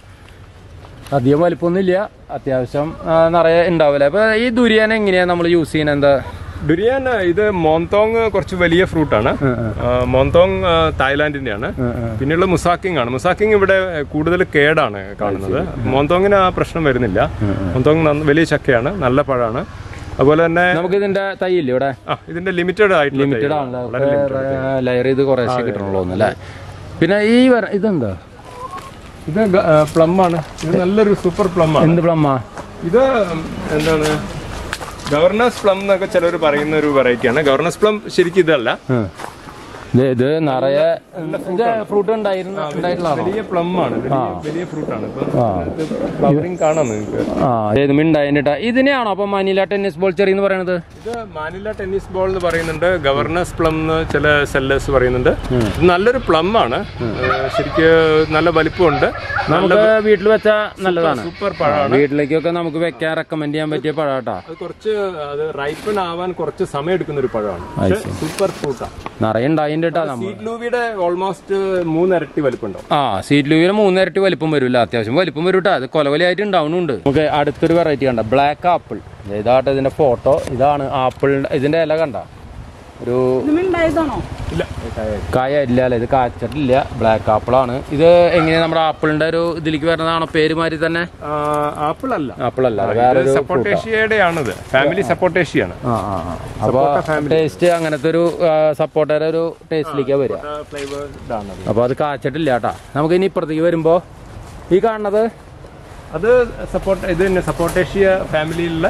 അധികം വലിപ്പമൊന്നുമില്ല അത്യാവശ്യം ആ, നിറയെ ഉണ്ടാവില്ല അപ്പൊ ഈ ദുരിയാൻ എങ്ങനെയാ നമ്മൾ യൂസ് ചെയ്യുന്നത് എന്താ ഡുരിയാൻ ഇത് മോന്തോങ് കുറച്ച് വലിയ ഫ്രൂട്ടാണ് മോന്തോങ് ആ, തായ്ലാന്റിന്റെ ആണ് പിന്നെയുള്ള മുസാക്കിങ് ആണ് മുസാക്കിങ് ഇവിടെ കൂടുതൽ കേടാണ് കാണുന്നത് മോന്തോങ്ങിന് ആ പ്രശ്നം വരുന്നില്ല മോന്തോങ് നന്ന- വലിയ ചക്കയാണ് നല്ല പഴമാണ് അതുപോലെ തന്നെ നമുക്ക് ഇതിന്റെ തൈ ഇല്ലേ ഇവിടെ ആ ഇതിന്റെ ലിമിറ്റഡ് ആയിട്ടുള്ള ലിമിറ്റഡ് തൈകളാണ്. ആണല്ലോ ലെയർ ചെയ്ത് കുറേശ്ശെ കിട്ടണുള്ളൂ അല്ലേ പിന്നെ ഈ വര- ഇതെന്താ ഇത് പ്ലം ആണ് ഇത് നല്ലൊരു സൂപ്പർ പ്ലം ആണ് എന്ത് പ്ലമ്മാ ഇത് എന്താണ് ഗവർണേഴ്സ് പ്ലം എന്നൊക്കെ ചിലർ പറയുന്ന ഒരു വെറൈറ്റി ആണ് ഗവർണേഴ്സ് പ്ലം ശരിക്കും ഇതല്ല ഇത് ഇത് നിറയെ ഇത് ഫ്രൂട്ട് ഉണ്ടായിരുന്നു ഉണ്ടായിട്ടുള്ളതാണോ വലിയ പ്ലം ആണ് വലിയ വലിയ ഫ്രൂട്ട് ആണ് ഇപ്പൊ ഫ്ലവറിങ് കാണാം നിങ്ങൾക്ക് ആ ഏത് മിണ്ടായിട്ടാ ഇതിനെയാണോ അപ്പൊ മനില ടെന്നീസ് ബോൾ ചെറി എന്ന് പറയുന്നത് ഇത് മാനില ടെന്നീസ് ബോൾ എന്ന് പറയുന്നുണ്ട് ഗവർണേഴ്സ് പ്ലം എന്ന് ചില സെല്ലേഴ്സ് പറയുന്നുണ്ട് ഇത് നല്ലൊരു പ്ലം ആണ് ഏഹ് ശരിക്ക് നല്ല വലിപ്പമുണ്ട് നമുക്ക് വീട്ടിൽ വെച്ചാൽ നല്ലതാണ് സൂപ്പർ പഴമാണ് വീട്ടിലേക്കൊക്കെ നമുക്ക് വെക്കാൻ റെക്കമെൻഡ് ചെയ്യാൻ പറ്റിയ പഴാട്ടാ അത് കുറച്ച് അത് റൈപ്പൻ ആവാൻ കുറച്ച് സമയം എടുക്കുന്ന ഒരു പഴമാണ് പക്ഷേ സൂപ്പർ ഫ്രൂട്ടാണ് നിറയെ ഉണ്ടായിട്ടാ നമ്മൾ സീറ്റ് ലൂവിയുടെ ഓൾമോസ്റ്റ് മൂന്നിരട്ടി വലിപ്പമുണ്ടാവും ആ സീറ്റ് ലൂവിന് മൂന്നിരട്ടി വലിപ്പം വരില്ല അത്യാവശ്യം വലിപ്പം വരും കേട്ടോ അത് കൊലകൊലയായിട്ട് ഉണ്ടാവുന്നുണ്ട് നമുക്ക് അടുത്തൊരു വെറൈറ്റി കണ്ട ബ്ലാക്ക് ആപ്പിൾ ഇതാട്ടെ ഇതിന്റെ ഫോട്ടോ ഇതാണ് ആപ്പിൾ ഇതിന്റെ ഇല കണ്ട ഒരു ഇത് ഉണ്ടായതാണോ ഇല്ല കായ ഇല്ല അല്ലേ ഇത് കാച്ചിട്ടില്ല ബ്ലാക്ക് ആപ്പിൾ ആണ് ഇത് എങ്ങനെയാ നമ്മുടെ ആപ്പിളിന്റെ ഒരു ഇതിലേക്ക് വരുന്നതാണോ പേര് മാതിരി തന്നെ ആപ്പിൾ അല്ല ആപ്പിൾ അല്ല വേറെ ഒരു സപ്പോർട്ടേഷ്യയുടെ ആണിത് ഫാമിലി സപ്പോർട്ടേഷ്യയാണ് ആ ആ ആ. അപ്പൊ ടേസ്റ്റ് അങ്ങനത്തെ ഒരു സപ്പോർട്ടയുടെ ഒരു ടേസ്റ്റിലേക്കാ വരിക ഫ്ലേവേർഡ് ആണത് അപ്പൊ അത് കാച്ചിട്ടില്ല കേട്ടാ നമുക്ക് ഇനി ഇപ്പുറത്തേക്ക് വരുമ്പോ ഈ കാണുന്നത് അത് സപ്പോർട്ട് ഇത് തന്നെ സപ്പോർട്ടേഷ്യ ഫാമിലിയിലുള്ള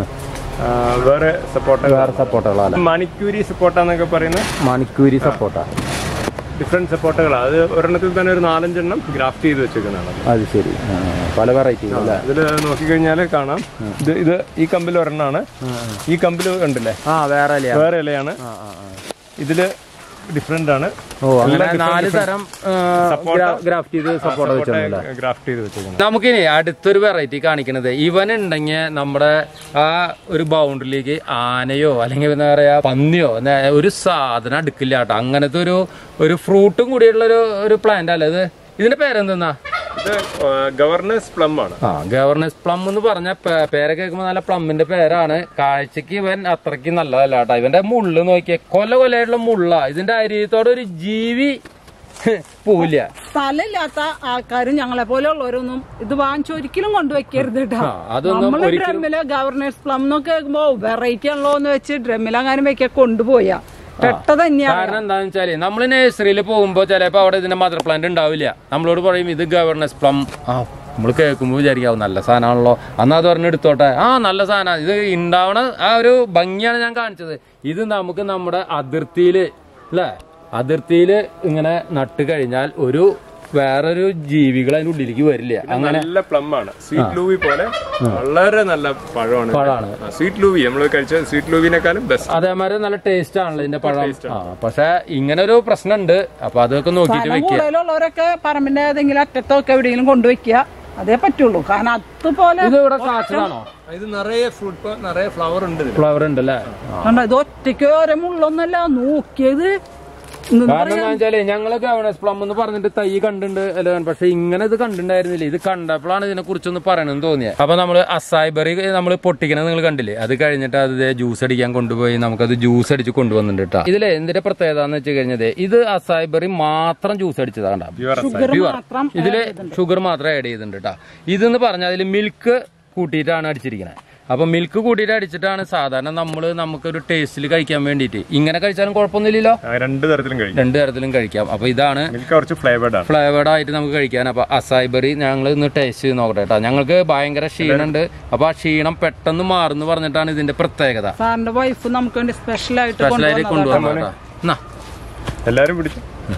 ആ, വേറെ സപ്പോർട്ട് വേറെ സപ്പോർട്ടുകളല്ല മണിക്കൂരി സപ്പോർട്ട എന്നൊക്കെ പറയുന്ന മണിക്കൂരി സപ്പോർട്ടാ ഡിഫറെന്റ് സപ്പോർട്ടുകളാണ് അത് ഒരെണ്ണത്തിൽ തന്നെ ഒരു നാലഞ്ചെണ്ണം ഗ്രാഫ്റ്റ് ചെയ്ത് വെച്ചേക്കുന്നതാണ് അത് ശരി ആ, പല വെറൈറ്റി അല്ലേ ഇതിൽ നോക്കിക്കഴിഞ്ഞാൽ കാണാം ഇത് ഇത് ഈ കമ്പിൽ ഒരെണ്ണമാണ് ഈ കമ്പിൽ കണ്ടില്ലേ ആ വേറെ അല്ലേ വേറെ ഇലയാണ് ഇതില് ഡിഫറെന്റ് ആണ് ഓ അങ്ങനെ നാല് തരം ഗ്രാഫ്റ്റ് ചെയ്ത് സപ്പോർട്ട് വെച്ചിട്ടുണ്ടല്ലേ ഗ്രാഫ്റ്റ് ചെയ്ത് വെച്ചേക്കുന്നത് നമുക്കിനി അടുത്തൊരു വെറൈറ്റി കാണിക്കണത് ഇവൻ ഉണ്ടെങ്കിൽ നമ്മുടെ ആ ഒരു ബൗണ്ടറിയിലേക്ക് ആനയോ അല്ലെങ്കിൽ എന്താ പറയാ പന്നിയോ നെ- ഒരു സാധനം അടുക്കില്ല കേട്ടോ അങ്ങനത്തെ ഒരു ഒരു ഫ്രൂട്ടും കൂടിയുള്ള ഒരു ഒരു പ്ലാന്റ് അല്ലേ ഇത് ഇതിന്റെ പേരെന്തെന്നാ ഇത് ഗവർണേഴ്സ് പ്ലം ആണ് ആ ഗവർണൻസ് പ്ലം എന്ന് പറഞ്ഞ പേ- പേര് കേൾക്കുമ്പോൾ നല്ല പ്ലമ്മിന്റെ പേരാണ് കാഴ്ചക്ക് ഇവൻ അത്രയ്ക്ക് നല്ലതല്ല കേട്ടോ ഇവന്റെ മുള്ള് നോക്കിയ കൊല കൊലയായിട്ടുള്ള മുള്ള ഇതിന്റെ അരിയത്തോടെ ഒരു ജീവി പോവില്ല സ്ഥലമില്ലാത്ത ആൾക്കാരും ഞങ്ങളെ പോലെ ഉള്ളവരൊന്നും ഇത് വാങ്ങിച്ചൊരിക്കലും കൊണ്ടുവയ്ക്കരുത് കേട്ടോ ആ, അതൊന്നും നമ്മള് ഡ്രമ്മില് ഗവർണേഴ്സ് പ്ലം എന്നൊക്കെ കേൾക്കുമ്പോ വെറൈറ്റി ആണല്ലോ എന്ന് വെച്ച് ഡ്രമ്മിലെങ്ങാനും വെക്കാൻ കൊണ്ടുപോയാ പെട്ട തന്നെയാണ് കാരണം എന്താണെന്ന് വെച്ചാല് നമ്മൾ നഴ്സറിയിൽ പോകുമ്പോൾ ചിലപ്പോൾ അവിടെ ഇതിന്റെ മദർ പ്ലാന്റ് ഉണ്ടാവില്ല നമ്മളോട് പറയും ഇത് ഗവർണൻസ് പ്ലം ആ നമ്മൾ കേൾക്കുമ്പോൾ വിചാരിക്കാവും നല്ല സാധനമാണല്ലോ അന്ന് അത് പറഞ്ഞ് എടുത്തോട്ടെ ആ നല്ല സാധനം ഇത് ഉണ്ടാവണ ആ ഒരു ഭംഗിയാണ് ഞാൻ കാണിച്ചത് ഇത് നമുക്ക് നമ്മുടെ അതിർത്തിയില് അല്ലേ അതിർത്തിയില് ഇങ്ങനെ നട്ട് കഴിഞ്ഞാൽ ഒരു വേറൊരു ജീവികൾ അതിന്റെ ഉള്ളിലേക്ക് വരില്ല അങ്ങനെ നല്ല പ്ലം ആണ് സ്വീറ്റ് ലൂവി പോലെ വളരെ നല്ല പഴമാണ് ഇത്. പഴമാണ് ആ, സ്വീറ്റ് ലൂവി നമ്മൾ കഴിച്ച സ്വീറ്റ് ലൂവിനെക്കാളും ബെസ്റ്റ് അതേമാതിരി നല്ല ടേസ്റ്റ് ആണല്ലോ ഇതിന്റെ പഴം ആ പക്ഷെ ഇങ്ങനെ ഒരു പ്രശ്നമുണ്ട് അപ്പൊ അതൊക്കെ നോക്കിയിട്ട് സ്ഥലം വെക്കുക കൂടുതലുള്ളവരൊക്കെ പറമ്പിന്റെ ഏതെങ്കിലും അറ്റത്തൊക്കെ എവിടെയെങ്കിലും കൊണ്ടുവയ്ക്കുക അതേ പറ്റുള്ളൂ കാരണം അതുപോലെ ഇത് ഇവിടെ കാച്ചതാണോ ഇത് നിറയെ ഫ്രൂട്ട് നിറയെ ഫ്ലവർ ഉണ്ട് ഇതിൽ ഫ്ലവർ ഉണ്ട് അല്ലേ കണ്ടോ, ഇത് ഒറ്റയ്ക്ക് ഓരോ മുള്ളൊന്നല്ല നോക്കിയത് ഇന്ന് കാരണം എന്താ വെച്ചാല് ഞങ്ങള് ഗവർണേഴ്സ് പ്ലം എന്ന് പറഞ്ഞിട്ട് തൈ കണ്ടിട്ടുണ്ട് അല്ലേ പക്ഷെ ഇങ്ങനെ ഇത് കണ്ടിട്ടുണ്ടായിരുന്നില്ല ഇത് കണ്ടപ്പോഴാണ് ഇതിനെ കുറിച്ചൊന്ന് പറയണമെന്ന് തോന്നിയത് അപ്പൊ നമ്മള് അസായിബറി നമ്മൾ പൊട്ടിക്കണത് നിങ്ങൾ കണ്ടില്ലേ അത് കഴിഞ്ഞിട്ട് അത് ജ്യൂസ് അടിക്കാൻ കൊണ്ടുപോയി നമുക്കത് ജ്യൂസ് അടിച്ച് കൊണ്ടുവന്നിട്ടുണ്ട് കേട്ടോ ഇതിലെ എന്തിന്റെ പ്രത്യേകത എന്ന് വെച്ച് കഴിഞ്ഞത് ഇത് അസായിബറി മാത്രം ജ്യൂസ് അടിച്ചതാ കണ്ടോ ഷുഗർ പ്യുവർ മാത്രം ഇതില് ഷുഗർ മാത്രം ആഡ് ചെയ്തിട്ടുണ്ട് കേട്ടോ ഇതെന്ന് പറഞ്ഞാൽ അതിൽ മിൽക്ക് കൂട്ടിയിട്ടാണ് അടിച്ചിരിക്കുന്നത് അപ്പൊ മിൽക്ക് കൂട്ടിയിട്ട് അടിച്ചിട്ടാണ് സാധാരണ നമ്മൾ നമുക്കൊരു ടേസ്റ്റിൽ കഴിക്കാൻ വേണ്ടിയിട്ട് ഇങ്ങനെ കഴിച്ചാലും കുഴപ്പമൊന്നുമില്ലല്ലോ രണ്ട് തരത്തിലും കഴിക്കും രണ്ടു തരത്തിലും കഴിക്കാം അപ്പൊ ഇതാണ് മിൽക്ക് കുറച്ച് ഫ്ലേവേർഡ് ആണ് ഫ്ലേവേർഡ് ആയിട്ട് നമുക്ക് കഴിക്കാൻ അപ്പൊ അസായിബറി ഞങ്ങൾ ഇന്ന് ടേസ്റ്റ് ചെയ്ത് നോക്കട്ടെ കേട്ടോ ഞങ്ങൾക്ക് ഭയങ്കര ക്ഷീണമുണ്ട് അപ്പൊ ആ ക്ഷീണം പെട്ടെന്ന് മാറുന്നു പറഞ്ഞിട്ടാണ് ഇതിന്റെ പ്രത്യേകത സാറിന്റെ വൈഫ് നമുക്ക് വേണ്ടി സ്പെഷ്യൽ ആയിട്ട് സ്പെഷ്യൽ ആയിട്ട് കൊണ്ടുവന്നതാണ്. കൊണ്ടുവന്നു കേട്ടോ എന്നാ എല്ലാരും പിടിച്ചു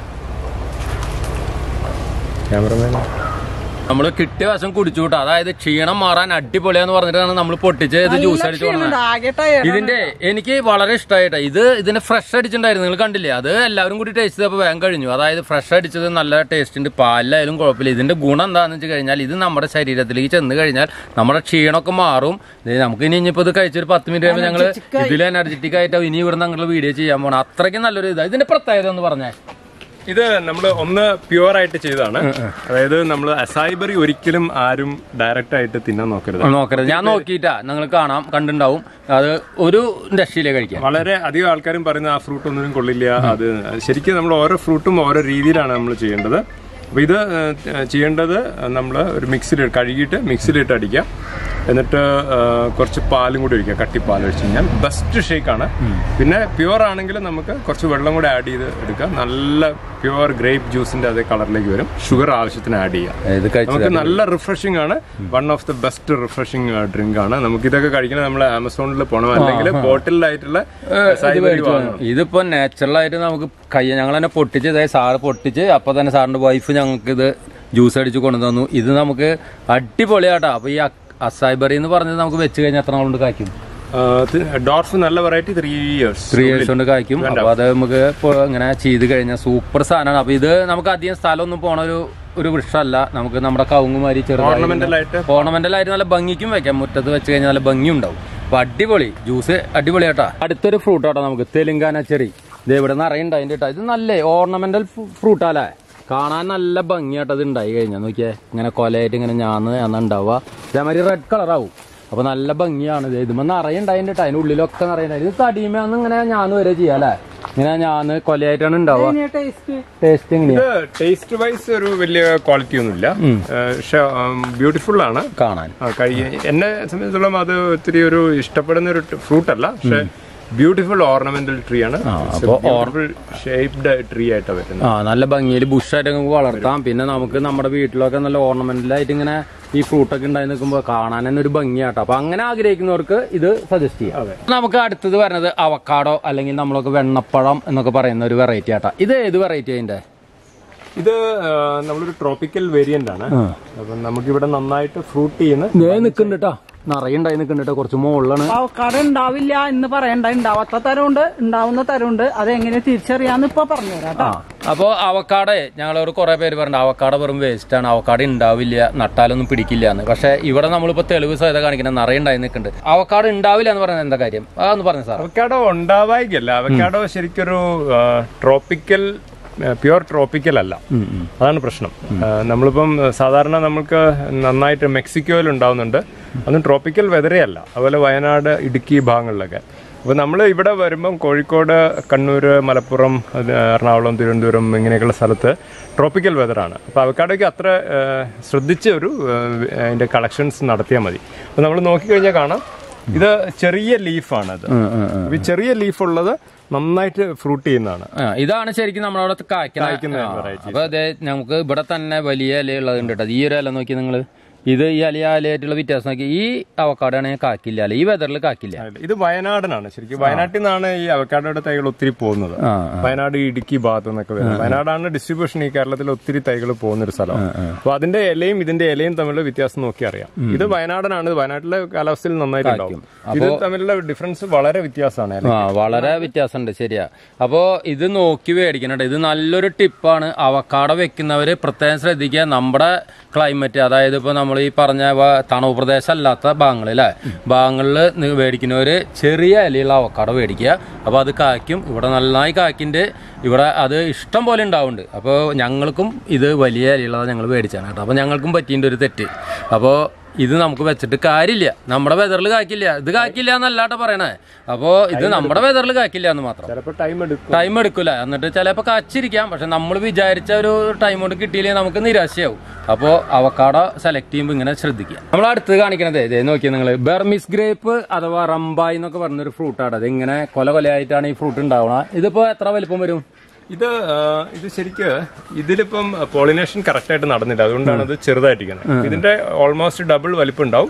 ക്യാമറമാൻ നമ്മൾ കിട്ടിയ വശം കുടിച്ചു കൂട്ടോ അതായത് ക്ഷീണം മാറാൻ അടിപൊളിയാന്ന് പറഞ്ഞിട്ടാണ് നമ്മൾ പൊട്ടിച്ച് ഇത് ജ്യൂസ് നല്ല അടിച്ചു കൊടുക്കുന്നത് ക്ഷീണമുണ്ട്. ആകെ tired ആണ്. ഇതിന്റെ എനിക്ക് വളരെ ഇഷ്ടമായിട്ടാ ഇത് ഇതിന്റെ ഫ്രഷ് അടിച്ചിട്ടുണ്ടായിരുന്നു നിങ്ങൾ കണ്ടില്ലേ അത് എല്ലാവരും കൂടി ടേസ്റ്റ് ചെയ്തപ്പോൾ വേഗം കഴിഞ്ഞു അതായത് ഫ്രഷ് അടിച്ചത് നല്ല ടേസ്റ്റ് ഉണ്ട് പാലിലായാലും കുഴപ്പമില്ല ഇതിന്റെ ഗുണം എന്താണെന്ന് വെച്ച് കഴിഞ്ഞാൽ ഇത് നമ്മുടെ ശരീരത്തിലേക്ക് ചെന്ന് കഴിഞ്ഞാൽ നമ്മുടെ ക്ഷീണമൊക്കെ മാറും ഇത് നമുക്ക് ഇനി ഇനിയിപ്പോൾ ഇത് കഴിച്ചൊരു പത്ത് മിനിറ്റ് കഴിയുമ്പോൾ ഞങ്ങൾ Energetic ആയി. ഇതിൽ എനർജറ്റിക് ആയിട്ട് ഇനി ഇവിടെ ഞങ്ങൾ വീഡിയോ ചെയ്യാൻ പോകണം അത്രയ്ക്ക് നല്ലൊരു ഇതാ ഇതിന്റെ പ്രത്യേകത എന്ന് പറഞ്ഞാൽ ഇത് നമ്മൾ ഒന്ന് പ്യുവർ ആയിട്ട് ചെയ്തതാണ് അതായത് നമ്മൾ അസൈബറി ഒരിക്കലും ആരും ഡയറക്റ്റ് ആയിട്ട് തിന്നാൻ നോക്കരുത് നോക്കരുത് ഞാൻ നോക്കിയിട്ടാ നിങ്ങൾ കാണാം കണ്ടുണ്ടാവും അത് ഒരു രക്ഷയിലേ കഴിക്കാൻ വളരെ അധികം ആൾക്കാരും പറയുന്ന ആ ഫ്രൂട്ട് ഒന്നിനും കൊള്ളില്ല അത് ശരിക്കും നമ്മൾ ഓരോ ഫ്രൂട്ടും ഓരോ രീതിയിലാണ് നമ്മൾ ചെയ്യേണ്ടത് അപ്പൊ ഇത് ഏഹ്, ചെയ്യേണ്ടത് നമ്മൾ ഒരു മിക്സിൽ കഴുകിയിട്ട് മിക്സിയിലിട്ട് അടിക്കാം എന്നിട്ട് ഏഹ്, കുറച്ച് പാലും കൂടി ഒഴിക്കുക കട്ടിപ്പാൽ ഒഴിച്ച് കഴിഞ്ഞാൽ ബെസ്റ്റ് ഷേക്കാണ് പിന്നെ പ്യുവർ ആണെങ്കിൽ നമുക്ക് കുറച്ച് വെള്ളം കൂടി ആഡ് ചെയ്ത് എടുക്കാം നല്ല പ്യുവർ ഗ്രേപ്പ് ജ്യൂസിന്റെ അതേ കളറിലേക്ക് വരും ഷുഗർ ആവശ്യത്തിന് ആഡ് ചെയ്യാം ഇത് കഴിച്ചു നമുക്ക് നല്ല റിഫ്രഷിംഗ് ആണ് one of the best refreshing drink ആണ് നമുക്ക് ഇതൊക്കെ കഴിക്കണത് നമ്മൾ ആമസോണിൽ പോകണം അല്ലെങ്കിൽ ബോട്ടിലായിട്ടുള്ള ഇതിപ്പോ നാച്ചുറൽ ആയിട്ട് നമുക്ക് കയ്യ ഞങ്ങൾ തന്നെ പൊട്ടിച്ച് ഇതേ സാറ് പൊട്ടിച്ച് അപ്പൊ തന്നെ സാറിന്റെ വൈഫ് ഞങ്ങൾക്ക് ഇത് ജ്യൂസ് അടിച്ച് കൊണ്ടു തന്നു ഇത് നമുക്ക് അടിപൊളിയാട്ടാ അപ്പൊ ഈ അസായിബറി എന്ന് പറഞ്ഞത് നമുക്ക് വെച്ച് കഴിഞ്ഞാൽ എത്ര നാളുകൊണ്ട് കായ്ക്കും ഡോർഫ് നല്ല variety three years three years കൊണ്ട് കായ്ക്കും അപ്പൊ അത് നമുക്ക് ഇപ്പൊ ഇങ്ങനെ ചെയ്ത് കഴിഞ്ഞാൽ സൂപ്പർ സാധനമാണ് അപ്പൊ ഇത് നമുക്ക് അധികം സ്ഥലമൊന്നും പോണ ഒരു ഒരു വൃക്ഷമല്ല നമുക്ക് നമ്മുടെ കവുങ്ങുമാരി ഓർണമെന്റൽ ആയിട്ട് ഓർണമെന്റൽ ആയിട്ട് നല്ല ഭംഗിക്കും വെക്കാം മുറ്റത്ത് വെച്ച് കഴിഞ്ഞാൽ നല്ല ഭംഗി ഉണ്ടാവും അപ്പൊ അടിപൊളി ജ്യൂസ് അടിപൊളിയാട്ടാ അടുത്തൊരു ഫ്രൂട്ട് ആട്ടോ നമുക്ക് തെലുങ്കാന ചെറി ഇത് ഇവിടെ നിന്ന് അറിയണ്ട അതിന്റെ കേട്ടോ ഇത് നല്ല ഓർണമെന്റൽ ഫ്രൂട്ടാലേ കാണാൻ നല്ല ഭംഗിയായിട്ട് അത് ഉണ്ടായി കഴിഞ്ഞാൽ നോക്കിയേ ഇങ്ങനെ കൊലയായിട്ട് ഇങ്ങനെ ഞാന്ന് എന്നാ ഉണ്ടാവുക ഇതേമാതിരി റെഡ് കളറാവും അപ്പൊ നല്ല ഭംഗിയാണ് ഇത് ഇതുമ്പോ നിറയുണ്ടായിന്റെ കേട്ടോ അതിന്റെ ഉള്ളിലൊക്കെ നിറയുണ്ടായി ഇത് തടിയുമെന്ന് ഇങ്ങനെ ഞാന്ന് വരെ ചെയ്യാല്ലേ ഇങ്ങനെ ഞാന് കൊലയായിട്ടാണ് ഉണ്ടാവുക ഇതിന് ടേസ്റ്റ് ടേസ്റ്റ് എങ്ങനെയാ ഇത് ടേസ്റ്റ് വൈസ് ഒരു വലിയ ക്വാളിറ്റി ഒന്നുമില്ല പക്ഷെ ബ്യൂട്ടിഫുൾ ആണ് കാണാൻ ആ, കഴി- എന്നെ സംബന്ധിച്ചിടത്തോളം അത് ഒത്തിരി ഒരു ഇഷ്ടപ്പെടുന്ന ഒരു ഫ്രൂട്ട് അല്ല പക്ഷെ ബ്യൂട്ടിഫുൾ ഓർണമെന്റൽ ട്രീ ആണ് അപ്പൊ ഷേപ്ഡ് ട്രീ ആയിട്ടാണ് വരുന്നത് ആ നല്ല ഭംഗിയിൽ ബുഷായിട്ട് നമുക്ക് വളർത്താം പിന്നെ നമുക്ക് നമ്മുടെ വീട്ടിലൊക്കെ നല്ല ഓർണമെന്റലായിട്ട് ഇങ്ങനെ ഈ ഫ്രൂട്ടൊക്കെ ഉണ്ടായി നിൽക്കുമ്പോൾ കാണാൻ തന്നെ ഒരു ഭംഗിയാട്ടോ അപ്പൊ അങ്ങനെ ആഗ്രഹിക്കുന്നവർക്ക് ഇത് സജസ്റ്റ് ചെയ്യാം നമുക്ക് അടുത്തത് വരുന്നത് അവക്കാടോ അല്ലെങ്കിൽ നമ്മളൊക്കെ വെണ്ണപ്പഴം എന്നൊക്കെ പറയുന്ന ഒരു വെറൈറ്റി ആട്ടാ ഇത് ഏത് വെറൈറ്റി അതിന്റെ ഇത് ആ, നമ്മളൊരു ട്രോപ്പിക്കൽ വേരിയന്റ് ആണ് അപ്പം നമുക്കിവിടെ നന്നായിട്ട് ഫ്രൂട്ട് ചെയ്യുന്ന നിൽക്കുന്നുണ്ട് കേട്ടോ നിറയുണ്ടായി നിൽക്കുന്നുണ്ട് കേട്ടോ കുറച്ച് മുകളിലാണ് അവക്കാട് ഉണ്ടാവില്ല എന്ന് പറയണ്ട ഉണ്ടാവാത്ത തരമുണ്ട് ഉണ്ടാവുന്ന തരമുണ്ട് അതെങ്ങനെ തിരിച്ചറിയാന്ന് ഇപ്പൊ പറഞ്ഞു തരാം ആ അപ്പോ അവക്കാടെ ഞങ്ങളോട് കുറെ പേര് പറഞ്ഞു അവക്കാട വെറും വേസ്റ്റ് ആണ് അവക്കാട ഉണ്ടാവില്ല നട്ടാലൊന്നും പിടിക്കില്ല എന്ന് പക്ഷെ ഇവിടെ നമ്മളിപ്പോ തെളിവ് സഹിതം കാണിക്കുന്ന നിറയുണ്ടായി നിൽക്കുന്നുണ്ട് അവക്കാട് ഉണ്ടാവില്ല എന്ന് പറയുന്നത് എന്താ കാര്യം അതൊന്ന് പറഞ്ഞു സാർ അവക്കാഡോ ഉണ്ടാവായികല്ല അവക്കാഡോ ശരിക്കൊരു ട്രോപ്പിക്കൽ പ്യുവർ ട്രോപ്പിക്കൽ അല്ല അതാണ് പ്രശ്നം ആ, നമ്മളിപ്പം സാധാരണ നമുക്ക് നന്നായിട്ട് മെക്സിക്കോയിൽ ഉണ്ടാവുന്നുണ്ട് അതൊന്നും ട്രോപ്പിക്കൽ വെതറേ അല്ല അതുപോലെ വയനാട് ഇടുക്കി ഭാഗങ്ങളിലൊക്കെ അപ്പോൾ നമ്മൾ ഇവിടെ വരുമ്പം കോഴിക്കോട് കണ്ണൂർ മലപ്പുറം അത് എറണാകുളം തിരുവനന്തപുരം ഇങ്ങനെയൊക്കെയുള്ള സ്ഥലത്ത് ട്രോപ്പിക്കൽ വെതറാണ് അപ്പോൾ അവക്കാടോയ്ക്ക് അത്ര ആ, ശ്രദ്ധിച്ച് ഒരു ആ, അതിൻ്റെ കളക്ഷൻസ് നടത്തിയാൽ മതി അപ്പോൾ നമ്മൾ നോക്കിക്കഴിഞ്ഞാൽ കാണാം ഇത് ചെറിയ ലീഫാണ് അത് അപ്പൊ ഈ ചെറിയ ലീഫ് ഉള്ളത് നന്നായിട്ട് ഫ്രൂട്ട് ചെയ്യുന്നതാണ് ആ, ഇതാണ് ശരിക്കും നമ്മളവിടെ കായ്ക്കുന്ന കായ്ക്കുന്ന ആ, variety. അപ്പൊ അതെ നമുക്ക് ഇവിടെ തന്നെ വലിയ ഇല ഉള്ളത് ഉണ്ട് കേട്ടോ ഈ ഒരു ഇല നോക്കി നിങ്ങൾ ഇത് ഈ അലിയ അലിയായിട്ടുള്ള വ്യത്യാസം നോക്കി ഈ അവക്കാട് ആണെങ്കിൽ കാക്കില്ല അല്ലെ ഈ വെതറിൽ കാക്കില്ല അതെ. ഇത് വയനാടനാണ് ശരിക്കും വയനാട്ടിൽ നിന്നാണ് ഈ അവക്കാഡോയുടെ തൈകൾ ഒത്തിരി പോകുന്നത് ആ വയനാട് ഇടുക്കി ഭാഗത്തു നിന്നൊക്കെ വരുന്നത് വയനാടാണ് ഡിസ്ട്രിബ്യൂഷൻ ഈ കേരളത്തിൽ ഒത്തിരി തൈകൾ പോകുന്ന ഒരു സ്ഥലം അപ്പൊ അതിന്റെ ഇലയും ഇതിന്റെ ഇലയും തമ്മിലുള്ള വ്യത്യാസം നോക്കി അറിയാം ഇത് വയനാടനാണ് ഇത് വയനാട്ടിലെ കാലാവസ്ഥയിൽ നന്നായിട്ടുണ്ടാവും ഇത് തമ്മിലുള്ള ഡിഫറൻസ് വളരെ വ്യത്യാസമാണ് ഇല. ആ വളരെ വ്യത്യാസമുണ്ട് ശരിയാ അപ്പോ ഇത് നോക്കി മേടിക്കണുണ്ട് ഇത് നല്ലൊരു ടിപ്പാണ് അവക്കാട വെക്കുന്നവര് പ്രത്യേകം ശ്രദ്ധിക്കുക നമ്മുടെ ക്ലൈമറ്റ് അതായത് ഇപ്പൊ നമ്മൾ ഈ പറഞ്ഞ വ- തണുപ്പ് പ്രദേശം അല്ലാത്ത ഭാഗങ്ങളിൽ അല്ലെ ഭാഗങ്ങളിൽ മേടിക്കുന്നവര് ചെറിയ ഇലയുള്ള അവക്കാട മേടിക്കുക അപ്പൊ അത് കായ്ക്കും ഇവിടെ നന്നായി കാക്കിന്റെ ഇവിടെ അത് ഇഷ്ടം പോലെ ഉണ്ടാവുന്നുണ്ട് അപ്പോൾ ഞങ്ങൾക്കും ഇത് വലിയ ഇലയുള്ളത് ഞങ്ങൾ മേടിച്ചാണ് കേട്ടോ അപ്പോൾ ഞങ്ങൾക്കും പറ്റിയിട്ടുണ്ട് ഒരു തെറ്റ് അപ്പോൾ ഇത് നമുക്ക് വെച്ചിട്ട് കാര്യമില്ല നമ്മുടെ വെതറിൽ കാക്കില്ല ഇത് കാക്കില്ല എന്നല്ലാട്ടോ പറയണേ അപ്പോ ഇത് നമ്മുടെ വെതറിൽ കാക്കില്ല എന്ന് മാത്രം ചിലപ്പോ ടൈം എടുക്കും ടൈം എടുക്കൂല എന്നിട്ട് ചിലപ്പോ കാച്ചിരിക്കാം പക്ഷെ നമ്മൾ വിചാരിച്ച ഒരു ടൈം കൊണ്ട് കിട്ടിയില്ലെങ്കിൽ നമുക്ക് നിരാശയാവും അപ്പോൾ അവക്കാട സെലക്ട് ചെയ്യുമ്പോൾ ഇങ്ങനെ ശ്രദ്ധിക്കുക നമ്മൾ അടുത്ത് കാണിക്കണത് ഇതേ നോക്കിയാൽ നിങ്ങൾ ബെർമിസ് ഗ്രേപ്പ് അഥവാ റംബായി എന്നൊക്കെ പറഞ്ഞൊരു ഫ്രൂട്ടാണ് അത് ഇങ്ങനെ കൊല കൊലയായിട്ടാണ് ഈ ഫ്രൂട്ട് ഉണ്ടാവുന്നത് ഇതിപ്പോ എത്ര വലിപ്പം വരും ഇത് ആ, ഇത് ശരിക്ക് ഇതിലിപ്പം പോളിനേഷൻ കറക്റ്റ് ആയിട്ട് നടന്നില്ല അതുകൊണ്ടാണ് ഇത് ചെറുതായിട്ടിരിക്കുന്നത് ഇതിന്റെ ഓൾമോസ്റ്റ് ഡബിൾ വലിപ്പം ഉണ്ടാവും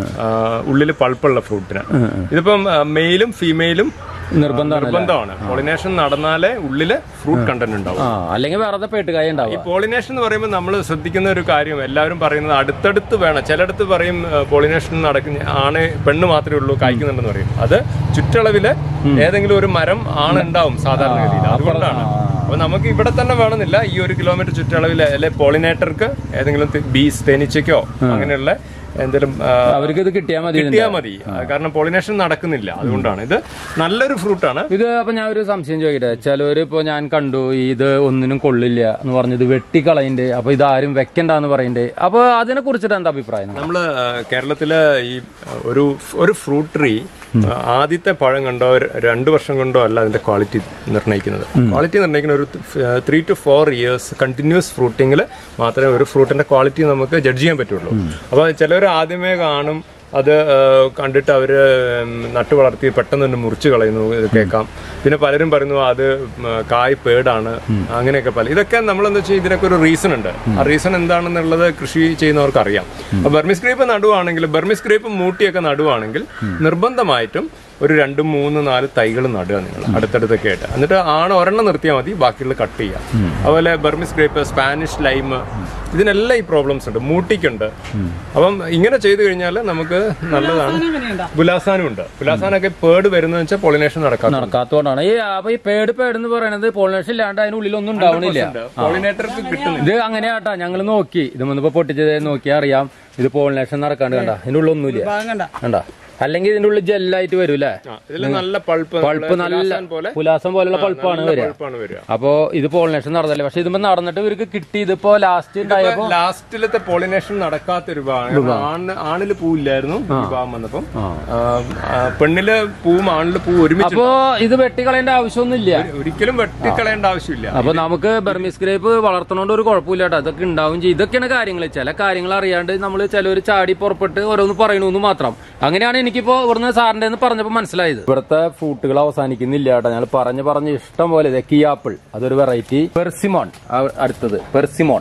ഉള്ളിൽ പൾപ്പുള്ള ഫ്രൂട്ടിന് ഇതിപ്പം മെയിലും ഫീമെയിലും നിർബന്ധമാണ് നിർബന്ധമാണ് പോളിനേഷൻ നടന്നാലേ ഉള്ളില് ഫ്രൂട്ട് കണ്ടന്റ് ഉണ്ടാവും ആ അല്ലെങ്കിൽ വെറുതെ പേട്ടുകായ ഈ ഉണ്ടാവുക പോളിനേഷൻ എന്ന് പറയുമ്പോൾ നമ്മൾ ശ്രദ്ധിക്കുന്ന ഒരു കാര്യം എല്ലാവരും പറയുന്നത് അടുത്തടുത്ത് വേണം ചിലടത്ത് പറയും പോളിനേഷൻ നടക്കുന്ന ആണ് പെണ്ണ് മാത്രമേ ഉള്ളൂ കായ്ക്കുന്നുണ്ടെന്ന് പറയും അത് ചുറ്റളവില് ഏതെങ്കിലും ഒരു മരം ആണ് ഉണ്ടാവും സാധാരണഗതിയിൽ അതുകൊണ്ടാണ് അപ്പൊ നമുക്ക് ഇവിടെ തന്നെ വേണമെന്നില്ല ഈ ഒരു കിലോമീറ്റർ ചുറ്റളവിൽ അല്ലെ പോളിനേറ്റർക്ക് ഏതെങ്കിലും തി- ബീസ് തേനീച്ചയ്ക്കോ അങ്ങനെയുള്ള എന്തെങ്കിലും ആ, അവർക്ക് ഇത് കിട്ടിയാൽ മതി ഇതിന്റെ. കിട്ടിയാൽ മതി കാരണം പോളിനേഷൻ നടക്കുന്നില്ല അതുകൊണ്ടാണ് ഇത് നല്ലൊരു ഫ്രൂട്ടാണ് ഇത് അപ്പൊ ഞാൻ ഒരു സംശയം ചോദിക്കട്ടെ ചിലവര് ഇപ്പൊ ഞാൻ കണ്ടു ഇത് ഒന്നിനും കൊള്ളില്ല എന്ന് പറഞ്ഞത് വെട്ടിക്കളയുണ്ട് അപ്പൊ ഇത് ആരും വെക്കണ്ടെന്ന് പറയണ്ടേ അപ്പൊ അതിനെ കുറിച്ചിട്ട് എന്താ അഭിപ്രായം നമ്മള് ആ, കേരളത്തില് ഈ ആ, ഒരു ഒരു ഫ്രൂട്ട് ട്രീ ആ, ആദ്യത്തെ പഴം കണ്ടോ ഒരു രണ്ട് വർഷം കൊണ്ടോ അല്ല അതിന്റെ ക്വാളിറ്റി നിർണ്ണയിക്കുന്നത് ക്വാളിറ്റി നിർണ്ണയിക്കുന്ന ഒരു three two four years continuous ഫ്രൂട്ടിങ്ങിൽ മാത്രമേ ഒരു ഫ്രൂട്ടിന്റെ ക്വാളിറ്റി നമുക്ക് ജഡ്ജ് ചെയ്യാൻ പറ്റുള്ളൂ അപ്പൊ ചിലർ ആദ്യമേ കാണും അത് ആ, കണ്ടിട്ട് അവര് ഉം, നട്ടു വളർത്തി പെട്ടെന്ന് തന്നെ മുറിച്ച് കളയുന്നു ഇത് കേൾക്കാം പിന്നെ പലരും പറയുന്നു അത് ഉം, കായ് പേടാണ് അങ്ങനെയൊക്കെ പല ഇതൊക്കെ നമ്മളെന്താ വെച്ചാൽ ഇതിനൊക്കെ ഒരു റീസൺ ഉണ്ട് ആ റീസൺ എന്താണെന്നുള്ളത് കൃഷി ചെയ്യുന്നവർക്ക് അറിയാം അപ്പൊ ബർമിസ് ഗ്രേപ്പ് നടുവാണെങ്കിൽ ബർമിസ് ഗ്രേപ്പ് മൂട്ടിയൊക്കെ നടുവാണെങ്കിൽ നിർബന്ധമായിട്ടും ഒരു രണ്ട് മൂന്ന് നാല് തൈകൾ നടുക നിങ്ങൾ അടുത്തടുത്തൊക്കെ ആയിട്ട് എന്നിട്ട് ആണ് ഒരെണ്ണം നിർത്തിയാൽ മതി ബാക്കിയുള്ള കട്ട് ചെയ്യാം അതുപോലെ ബർമിസ് ഗ്രേപ്പ് സ്പാനിഷ് ലൈം ഇതിനെല്ലാം ഈ പ്രോബ്ലംസ് ഉണ്ട് മൂട്ടിക്കുണ്ട് അപ്പം ഇങ്ങനെ ചെയ്തു കഴിഞ്ഞാൽ നമുക്ക് നല്ലതാണ് എങ്ങനെയുണ്ടാ ഗുലാസാനും ഉണ്ട് ഗുലാസാനൊക്കെ പേട് വരുന്നത് വെച്ചാൽ പൊളിനേഷൻ നടക്കാം നടക്കാത്തതുകൊണ്ടാണ് ഈ അപ്പൊ ഈ പേട് പേട് എന്ന് പറയുന്നത് പോളിനേഷൻ ഇല്ലാണ്ട് അതിനുള്ളിൽ ഒന്നും ഉണ്ടാവണില്ല പോളിനേറ്റർക്ക് കിട്ടുന്നില്ല ഇത് അങ്ങനെയാട്ടാ ഞങ്ങൾ നോക്കി ഇത് മുന്നിപ്പോ പൊട്ടിച്ചത് നോക്കി അറിയാം ഇത് പോളിനേഷൻ നടക്കാണ്ട് കണ്ട ഇതിന്റെ ഉള്ളിൽ ഒന്നുമില്ല ഭാഗം കണ്ട കണ്ട അല്ലെങ്കിൽ ഇതിന്റെ ഉള്ളിൽ ജെല്ലായിട്ട് വരൂലേ ഇതിൽ നല്ല പൾപ്പ് പൾപ്പ് നല്ല പോലെ പുലാസം പോലുള്ള പൾപ്പാണ് വരിക പൾപ്പാണ് വരിക അപ്പോ ഇത് പോളിനേഷൻ നടന്നല്ലേ പക്ഷെ ഇതിപ്പോ നടന്നിട്ട് ഇവർക്ക് കിട്ടി ഇതിപ്പോ ലാസ്റ്റ് ഉണ്ടായപ്പോ ലാസ്റ്റിലത്തെ പോളിനേഷൻ നടക്കാത്ത ഒരു ഭാഗമാണ് ആണ് ആണില് പൂവില്ലായിരുന്നു ഈ ഭാഗം വന്നപ്പം ആ, ആ, പെണ്ണില് പൂവും ആണില് പൂവും ഒരുമിച്ച് അപ്പോ ഇത് വെട്ടിക്കളയേണ്ട ആവശ്യമൊന്നുമില്ല ഒരിക്കലും വെട്ടിക്കളയേണ്ട ആവശ്യമില്ല അപ്പൊ നമുക്ക് ബർമീസ് ഗ്രേപ്പ് വളർത്തണോണ്ട് ഒരു കുഴപ്പമില്ല കേട്ടോ അതൊക്കെ ഉണ്ടാവും ചെയ്യും ഇതൊക്കെയാണ് കാര്യങ്ങൾ ചില കാര്യങ്ങൾ അറിയാണ്ട് നമ്മൾ ചിലവർ ചാടി പുറപ്പെട്ട് ഓരോന്ന് പറയണമെന്ന് മാത്രം അങ്ങനെയാണ് എനിക്കിപ്പോ ഇവിടുന്ന് സാറിന്റെ പറഞ്ഞപ്പോ മനസ്സിലായത് ഇവിടുത്തെ ഫ്രൂട്ടുകൾ അവസാനിക്കുന്നില്ല കേട്ടോ ഞങ്ങൾ പറഞ്ഞ് പറഞ്ഞ് ഇഷ്ടം പോലെ ഇത് കിയാപ്പിൾ അതൊരു വെറൈറ്റി പെർസിമോൺ ആ- അടുത്തത് പെർസിമോൺ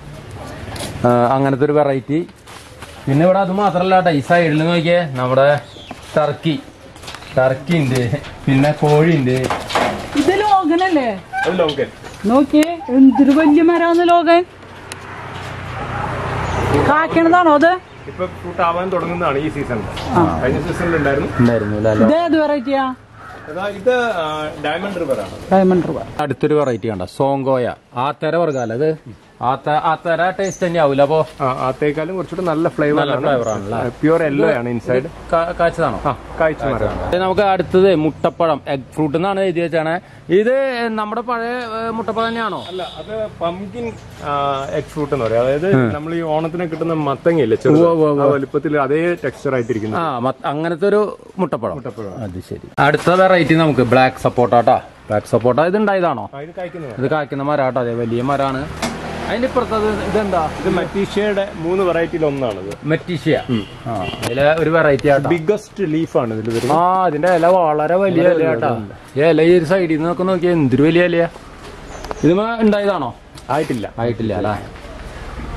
ആ, അങ്ങനത്തെ ഒരു വെറൈറ്റി പിന്നെ ഇവിടെ അത് മാത്രല്ല കേട്ടോ ഈ സൈഡിൽ നോക്കിയേ നമ്മുടെ ടർക്കി ടർക്കി ഉണ്ട് പിന്നെ കോഴി ഉണ്ട് ഇത് ലോകനല്ലേ അത് ലോങ്കൻ നോക്കിയേ എന്തൊരു വലിയ മരാന്ന് ലോകൻ കാക്കണതാണോ അത് ഇപ്പൊ ഫ്രൂട്ട് ആവാൻ തുടങ്ങുന്നതാണ് ഈ സീസണിൽ കഴിഞ്ഞ സീസണിൽ ഉണ്ടായിരുന്നു ഉണ്ടായിരുന്നു അല്ലേ ഇത് ഏത് വെറൈറ്റിയാ അതാ ഇത് ഡയമണ്ട് റിവർ ആണ് ഡയമണ്ട് രൂപ അടുത്തൊരു വെറൈറ്റി കണ്ട സോങ്കോയ ആത്തര വർഗ്ഗാല അത് ആത്ത ആത്തര ടേസ്റ്റ് തന്നെ ആവൂല അപ്പോ ആ ആത്തേക്കാളും കുറച്ചുകൂടെ നല്ല ഫ്ലേവർ നല്ല ഫ്ലേവർ ആണല്ലേ പ്യുവർ യെല്ലോ ആണ് ഇൻസൈഡ് കാ- കാച്ചതാണോ ആ കായ്ച്ചു മരം ഇത് നമുക്ക് അടുത്തത് മുട്ടപ്പഴം എഗ് ഫ്രൂട്ട് എന്നാണ് എഴുതി വെച്ചാണ് ഇത് നമ്മുടെ പഴയ ഏ, മുട്ടപ്പഴം തന്നെയാണോ അല്ല അത് പംകിൻ എഗ് ഫ്രൂട്ട് എന്ന് പറയും അതായത് നമ്മൾ ഈ ഓണത്തിന് കിട്ടുന്ന മത്തങ്ങയില്ലേ ചെറുത് ആ വലുപ്പത്തിൽ അതേ ടെക്സ്ചർ ആയിട്ടിരിക്കുന്നു ആ മത്ത- അങ്ങനത്തെ ഒരു മുട്ടപ്പഴം അത് ശരി അടുത്ത വെറൈറ്റി നമുക്ക് ബ്ലാക്ക് സപ്പോർട്ടാട്ടാ ബ്ലാക്ക് സപ്പോർട്ട ഇത് ഉണ്ടായതാണോ ആ, ഇത് കായ്ക്കുന്നത് ഇത് കായ്ക്കുന്ന മരാട്ടോ അതെ വലിയ മരാണ് അതിന്റെ ഇപ്പുറത്തത് ഇതെന്താ ഇത് മറ്റീഷ്യയുടെ മൂന്ന് വെറൈറ്റിയിൽ ഒന്നാണിത് മെറ്റീഷ്യ ആ അതിലെ ഒരു വെറൈറ്റി ആട്ടാ ബിഗസ്റ്റ് ലീഫാണ് ഇതിൽ വരുന്നത് ആ അതിന്റെ ഇല വളരെ വലിയ ഇല കേട്ടാ ഈ ഇല ഈ ഒരു സൈഡിൽ നിന്നൊക്കെ നോക്കിയാൽ എന്തൊരു വലിയ ഇലയാ ഇത് ഉണ്ടായതാണോ ആയിട്ടില്ല ആയിട്ടില്ല അല്ലേ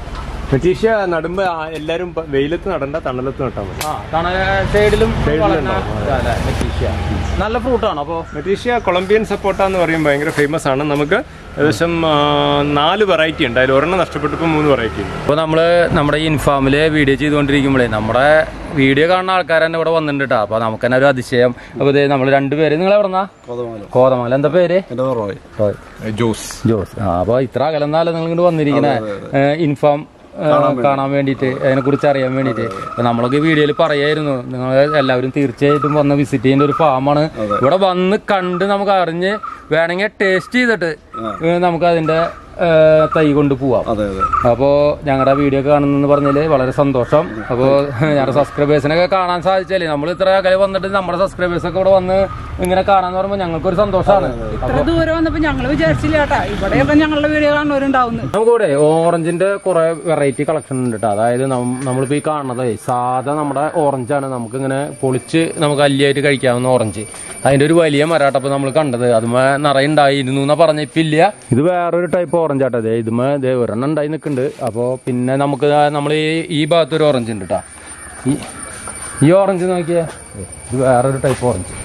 മെറ്റീഷ്യ നടുമ്പോ ആ എല്ലാരും പ- വെയിലത്ത് നടണ്ട തണലത്ത് നട്ടാൽ മതി ആ തണല സൈഡിലും സൈഡിലുണ്ടാവും. നല്ല ഫ്രൂട്ടാണ് അപ്പോ മെറ്റീഷ്യ കൊളംബിയൻ സപ്പോട്ട എന്ന് പറയും ഭയങ്കര ഫേമസ് ആണ് നമുക്ക് ഏകദേശം ആ, നാല് വെറൈറ്റി ഉണ്ട് അതിൽ ഒരെണ്ണം നഷ്ടപ്പെട്ടപ്പോൾ മൂന്ന് വെറൈറ്റി ഉണ്ട് അപ്പോൾ നമ്മൾ നമ്മുടെ ഈ ഇൻഫാമില് വീഡിയോ ചെയ്തുകൊണ്ടിരിക്കുമ്പോഴേ നമ്മുടെ വീഡിയോ കാണുന്ന ആൾക്കാർ തന്നെ ഇവിടെ വന്നിട്ടുണ്ട് കേട്ടോ അപ്പോൾ നമുക്ക് തന്നെ ഒരു അതിശയം അപ്പോൾ ഇത് നമ്മൾ രണ്ടുപേര് നിങ്ങൾ എവിടെന്നാ കോതമല എന്താ പേര് റോയ് ജ്യൂസ് ജോസ് ആ അപ്പോൾ ഇത്ര അകലെന്നാലോ നിങ്ങൾ ഇങ്ങോട്ട് വന്നിരിക്കണേ ഇൻഫാം കാണാൻ വേണ്ടിയിട്ട് അതിനെ കുറിച്ച് അറിയാൻ വേണ്ടിയിട്ട് അപ്പൊ നമ്മളൊക്കെ വീഡിയോയിൽ പറയായിരുന്നു നിങ്ങൾ എല്ലാവരും തീർച്ചയായിട്ടും വന്ന് വിസിറ്റ് ചെയ്യേണ്ട ഒരു ഫാമാണ് ഇവിടെ വന്ന് കണ്ട് നമുക്ക് അറിഞ്ഞ് വേണമെങ്കിൽ ടേസ്റ്റ് ചെയ്തിട്ട് ഏ, നമുക്ക് അതിന്റെ ഏ, തൈ കൊണ്ട് പോവാം അതെ അതെ അപ്പോൾ ഞങ്ങളുടെ വീഡിയോ കാണുന്നെന്ന് പറഞ്ഞാൽ വളരെ സന്തോഷം അപ്പോൾ ഞങ്ങളുടെ സബ്സ്ക്രൈബേഴ്സിനൊക്കെ കാണാൻ സാധിച്ചാലേ നമ്മൾ ഇത്ര അകലെ വന്നിട്ട് നമ്മുടെ സബ്സ്ക്രൈബേഴ്സ് ഒക്കെ ഇവിടെ വന്ന് ഇങ്ങനെ കാണാന്ന് പറയുമ്പോൾ ഞങ്ങൾക്കൊരു സന്തോഷമാണ് ഇത്ര ദൂരം വന്നപ്പോ ഞങ്ങള് വിചാരിച്ചില്ല കേട്ടാ ഇവിടെയൊക്കെ ഞങ്ങളുടെ വീഡിയോ കാണുന്നവരുണ്ടാവുന്നു നമുക്കിവിടെ ഓറഞ്ചിന്റെ കുറെ വെറൈറ്റി കളക്ഷൻ ഉണ്ട് കേട്ടോ അതായത് നം- നമ്മളിപ്പോ ഈ കാണുന്നത് സാധാ നമ്മുടെ ഓറഞ്ചാണ് നമുക്ക് ഇങ്ങനെ പൊളിച്ച് നമുക്ക് അല്ലിയായിട്ട് കഴിക്കാവുന്ന ഓറഞ്ച് അതിന്റെ ഒരു വലിയ മരാട്ടപ്പ് നമ്മൾ കണ്ടത് അതുമേ നിറയെ ഉണ്ടായിരുന്നു എന്നാ പറഞ്ഞ ഇപ്പൊ ഇല്ല ഇത് വേറൊരു ടൈപ്പ് ഓറഞ്ച് ആട്ടോ അതെ ഇതുമേ ദേ ഒരെണ്ണം ഉണ്ടായി നിൽക്കുന്നുണ്ട് അപ്പോൾ പിന്നെ നമുക്ക് നമ്മൾ ഈ ഈ ഭാഗത്ത് ഒരു ഓറഞ്ച് ഉണ്ട് കേട്ടോ ഈ ഈ ഓറഞ്ച് നോക്കിയേ ഇത് വേറൊരു ടൈപ്പ് ഓറഞ്ച്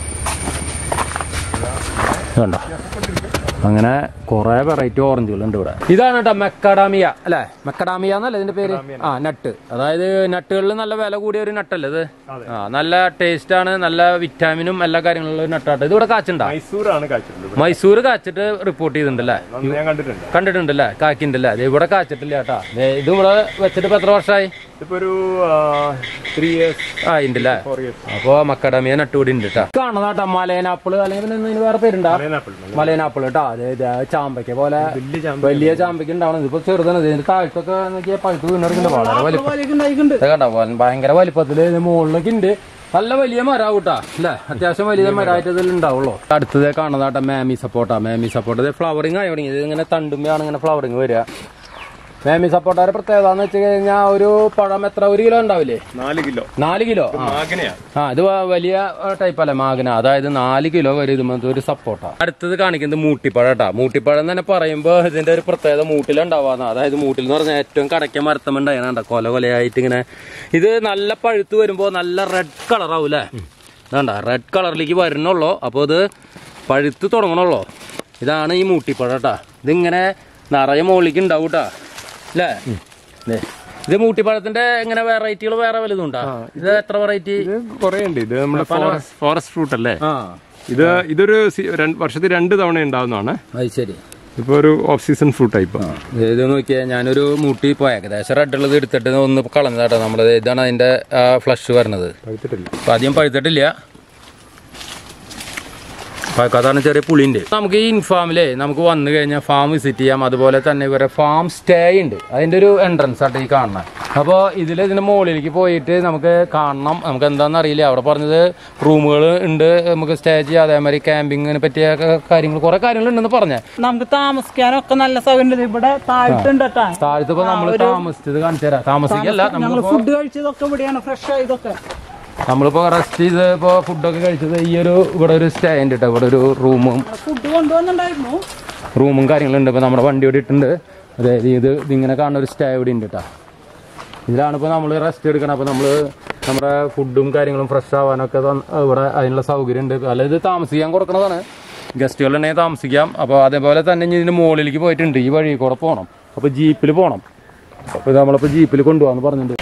കണ്ടോ അങ്ങനെ കുറെ വെറൈറ്റി ഓറഞ്ചുകൾ ഉണ്ട് ഇവിടെ ഇതാണ് കേട്ടോ മെക്കഡാമിയ അല്ലെ മെക്കഡാമിയ എന്നല്ലേ ഇതിന്റെ പേര് ആ നട്ട് അതായത് നട്ടുകളിൽ നല്ല വില കൂടിയ ഒരു നട്ടല്ലേ ഇത് ആ നല്ല ടേസ്റ്റ് ആണ് നല്ല വിറ്റാമിനും എല്ലാ കാര്യങ്ങളുള്ള ഒരു നട്ടാട്ടോ ഇത് ഇവിടെ കാച്ചുണ്ടോ മൈസൂറാണ് കാച്ചിട്ടുള്ളത് മൈസൂർ കാച്ചിട്ട് റിപ്പോർട്ട് ചെയ്തിട്ടുണ്ടല്ലേ അന്ന് ഞാൻ കണ്ടിട്ടുണ്ട് കണ്ടിട്ടുണ്ടല്ലേ കാക്കിണ്ടല്ലേ ഇത് ഇവിടെ കാച്ചിട്ടില്ല കേട്ടാ ദേ ഇത് ഇവിടെ വെച്ചിട്ട് ഇപ്പൊ എത്ര വർഷമായി ഇതിപ്പോ ഒരു ത്രീ ഇയേഴ്സ് ആ ഉണ്ടല്ലേ ഫോർ ഇയേഴ്സ് അപ്പൊ മക്കഡാമിയ നട്ടുകൂടി ഉണ്ട് കേട്ടോ കാണുന്നതാട്ടാ മലയനാപ്പിള് അല്ലെങ്കിൽ പിന്നെ ഇതിന് വേറെ പേരുണ്ടാ മലയനാപ്പിൾ കേട്ടോ അതായത് ചാമ്പയ്ക്ക പോലെ വലിയ ചാമ്പയ്ക്ക ഉണ്ടാവണം ഇതിപ്പോ ചെറുതാണ് ഇതിന്റെ താഴ്ത്തൊക്കെ നോക്കിയാൽ പഴുത്ത് വീണെടുക്കുന്നുണ്ട് വളരെ വലിപ്പം ഉണ്ടായിട്ടുണ്ട് ഇത് കണ്ടോ വൻ- ഭയങ്കര വലിപ്പത്തില് ഇത് മുകളിലൊക്കെ ഉണ്ട് നല്ല വലിയ മരാവും കേട്ടാ അല്ലേ അത്യാവശ്യം വലിയ മരമായിട്ട് ഇതിൽ ഉണ്ടാവുള്ളൂ അടുത്തത് കാണുന്നതാട്ടാ മാമി സപ്പോർട്ടാ മാമി സപ്പോർട്ട് ഇത് ഫ്ലവറിങ് ആയി തുടങ്ങി ഇത് ഇങ്ങനെ തണ്ടുമ്പോഴാണ് ഇങ്ങനെ ഫ്ലവറിങ് വരിക മാമി സപ്പോർട്ടാരെ പ്രത്യേകത എന്ന് വെച്ച് കഴിഞ്ഞാൽ ഒരു പഴം എത്ര ഒരു കിലോ ഉണ്ടാവില്ലേ നാല് കിലോ നാല് കിലോ ആ മാഗനയാണ് ആ ഇത് വ- വലിയ ടൈപ്പ് അല്ല മാഗന അതായത് നാല് കിലോ വരെ ഇതുമത്തെ ഒരു സപ്പോർട്ടാ അടുത്തത് കാണിക്കുന്നത് മൂട്ടിപ്പഴം കേട്ടാ മൂട്ടിപ്പഴം എന്ന് തന്നെ പറയുമ്പോൾ ഇതിന്റെ ഒരു പ്രത്യേകത മൂട്ടിലുണ്ടാവാന്ന അതായത് മൂട്ടിൽ എന്ന് പറഞ്ഞാൽ ഏറ്റവും കടയ്ക്ക മരത്തമുണ്ടായണ്ട കൊല കൊലയായിട്ട് ഇങ്ങനെ ഇത് നല്ല പഴുത്ത് വരുമ്പോൾ നല്ല റെഡ് കളർ ആവും അല്ലേ വേണ്ട റെഡ് കളറിലേക്ക് വരണുള്ളൂ അപ്പോൾ ഇത് പഴുത്ത് തുടങ്ങണുള്ളൂ ഇതാണ് ഈ മൂട്ടിപ്പഴം കേട്ടാ ഇതിങ്ങനെ നിറയെ മുകളിലേക്ക് ഉണ്ടാവും കേട്ടാ അല്ലേ ദേ. ഇത് മൂട്ടിപ്പഴത്തിന്റെ ഇങ്ങനെ വെറൈറ്റികൾ വേറെ വലുതുണ്ടാ ഇത് എത്ര വെറൈറ്റി ഇത് കുറെ ഉണ്ട് ഇത് നമ്മുടെ ഫോറസ്റ്റ് ഫോറസ്റ്റ് ഫ്രൂട്ട് അല്ലേ ആ ഇത് ഇതൊരു സി- രണ്ട്- വർഷത്തിൽ രണ്ട് തവണ ഉണ്ടാവുന്നതാണ് അത് ശരി ഇപ്പൊ ഒരു ഓഫ് സീസൺ ഫ്രൂട്ട് ടൈപ്പ് ഇത് നോക്കിയാൽ ഞാനൊരു മൂട്ടി പോയ ഏകദേശം റെഡ് ഉള്ളത് എടുത്തിട്ട് ഒന്ന് കളഞ്ഞതാട്ടോ നമ്മളത് ഇതാണ് അതിന്റെ ഫ്ലഷ് വരുന്നത് പഴുത്തിട്ടില്ല അപ്പൊ അധികം പഴുത്തിട്ടില്ല പഴുക്കാത്താണ് ചെറിയ പുളിയുണ്ട് നമുക്ക് ഈ ഇൻഫാമിലെ നമുക്ക് വന്നു കഴിഞ്ഞാൽ ഫാം വിസിറ്റ് ചെയ്യാം അതുപോലെ തന്നെ ഇവരെ ഫാം സ്റ്റേ ഉണ്ട് അതിന്റെ ഒരു എൻട്രൻസ് ആയിട്ട് ഈ കാണുന്നത് അപ്പോൾ ഇതിൽ ഇതിന്റെ മുകളിലേക്ക് പോയിട്ട് നമുക്ക് കാണണം നമുക്ക് എന്താണെന്ന് അറിയില്ല അവിടെ പറഞ്ഞത് റൂമുകൾ ഉണ്ട് നമുക്ക് സ്റ്റേ ചെയ്യാം അതേമാതിരി ക്യാമ്പിങ്ങിനെ പറ്റിയ കാര്യങ്ങൾ കുറെ കാര്യങ്ങൾ ഉണ്ടെന്ന് പറഞ്ഞേ നമുക്ക് താമസിക്കാനൊക്കെ നല്ല സൗകര്യം ഉണ്ട്. ഇവിടെ താഴ്ത്തുണ്ട് കേട്ടാ താഴത്ത് ഇപ്പൊ നമ്മൾ താമസിച്ചത് കാണിച്ചു തരാം താമസിക്കല്ല ഞങ്ങൾ നമ്മളിപ്പോ ഫുഡ് കഴിച്ചതൊക്കെ ഇവിടെയാണ് ഫ്രഷ് ആയതൊക്കെ നമ്മളിപ്പോ റെസ്റ്റ് ചെയ്ത് ഇപ്പോ ഫുഡൊക്കെ കഴിച്ചത് ഈ ഒരു ഇവിടെ ഒരു സ്റ്റേ ഉണ്ട് കേട്ടോ ഇവിടെ ഒരു റൂമും ഫുഡ് കൊണ്ടുവന്നിട്ടുണ്ടായിരുന്നു റൂമും കാര്യങ്ങളും ഉണ്ട് ഇപ്പൊ നമ്മുടെ വണ്ടി ഇവിടെ ഇട്ടുണ്ട് അതായത് ഇത് ഇതിങ്ങനെ കാണുന്ന ഒരു സ്റ്റേ ഇവിടെ ഉണ്ട് കേട്ടോ ഇതിലാണ് ഇപ്പോൾ നമ്മൾ റെസ്റ്റ് എടുക്കണം അപ്പോൾ നമ്മൾ നമ്മുടെ ഫുഡും കാര്യങ്ങളും ഫ്രഷ് ആവാനൊക്കെ തന്ന് ഇവിടെ അതിനുള്ള സൗകര്യം ഉണ്ട് അല്ല ഇത് താമസിക്കാൻ കൊടുക്കുന്നതാണ് ഗസ്റ്റുകളുണ്ടെങ്കിൽ താമസിക്കാം അപ്പോൾ അതേപോലെ തന്നെ ഇനി ഇതിന് മുകളിലേക്ക് പോയിട്ടുണ്ട് ഈ വഴി കൂടെ പോകണം അപ്പോൾ ജീപ്പിൽ പോകണം അപ്പോൾ ഇത് നമ്മളിപ്പോൾ ജീപ്പിൽ കൊണ്ടുപോകാന്ന് പറഞ്ഞിട്ടുണ്ട്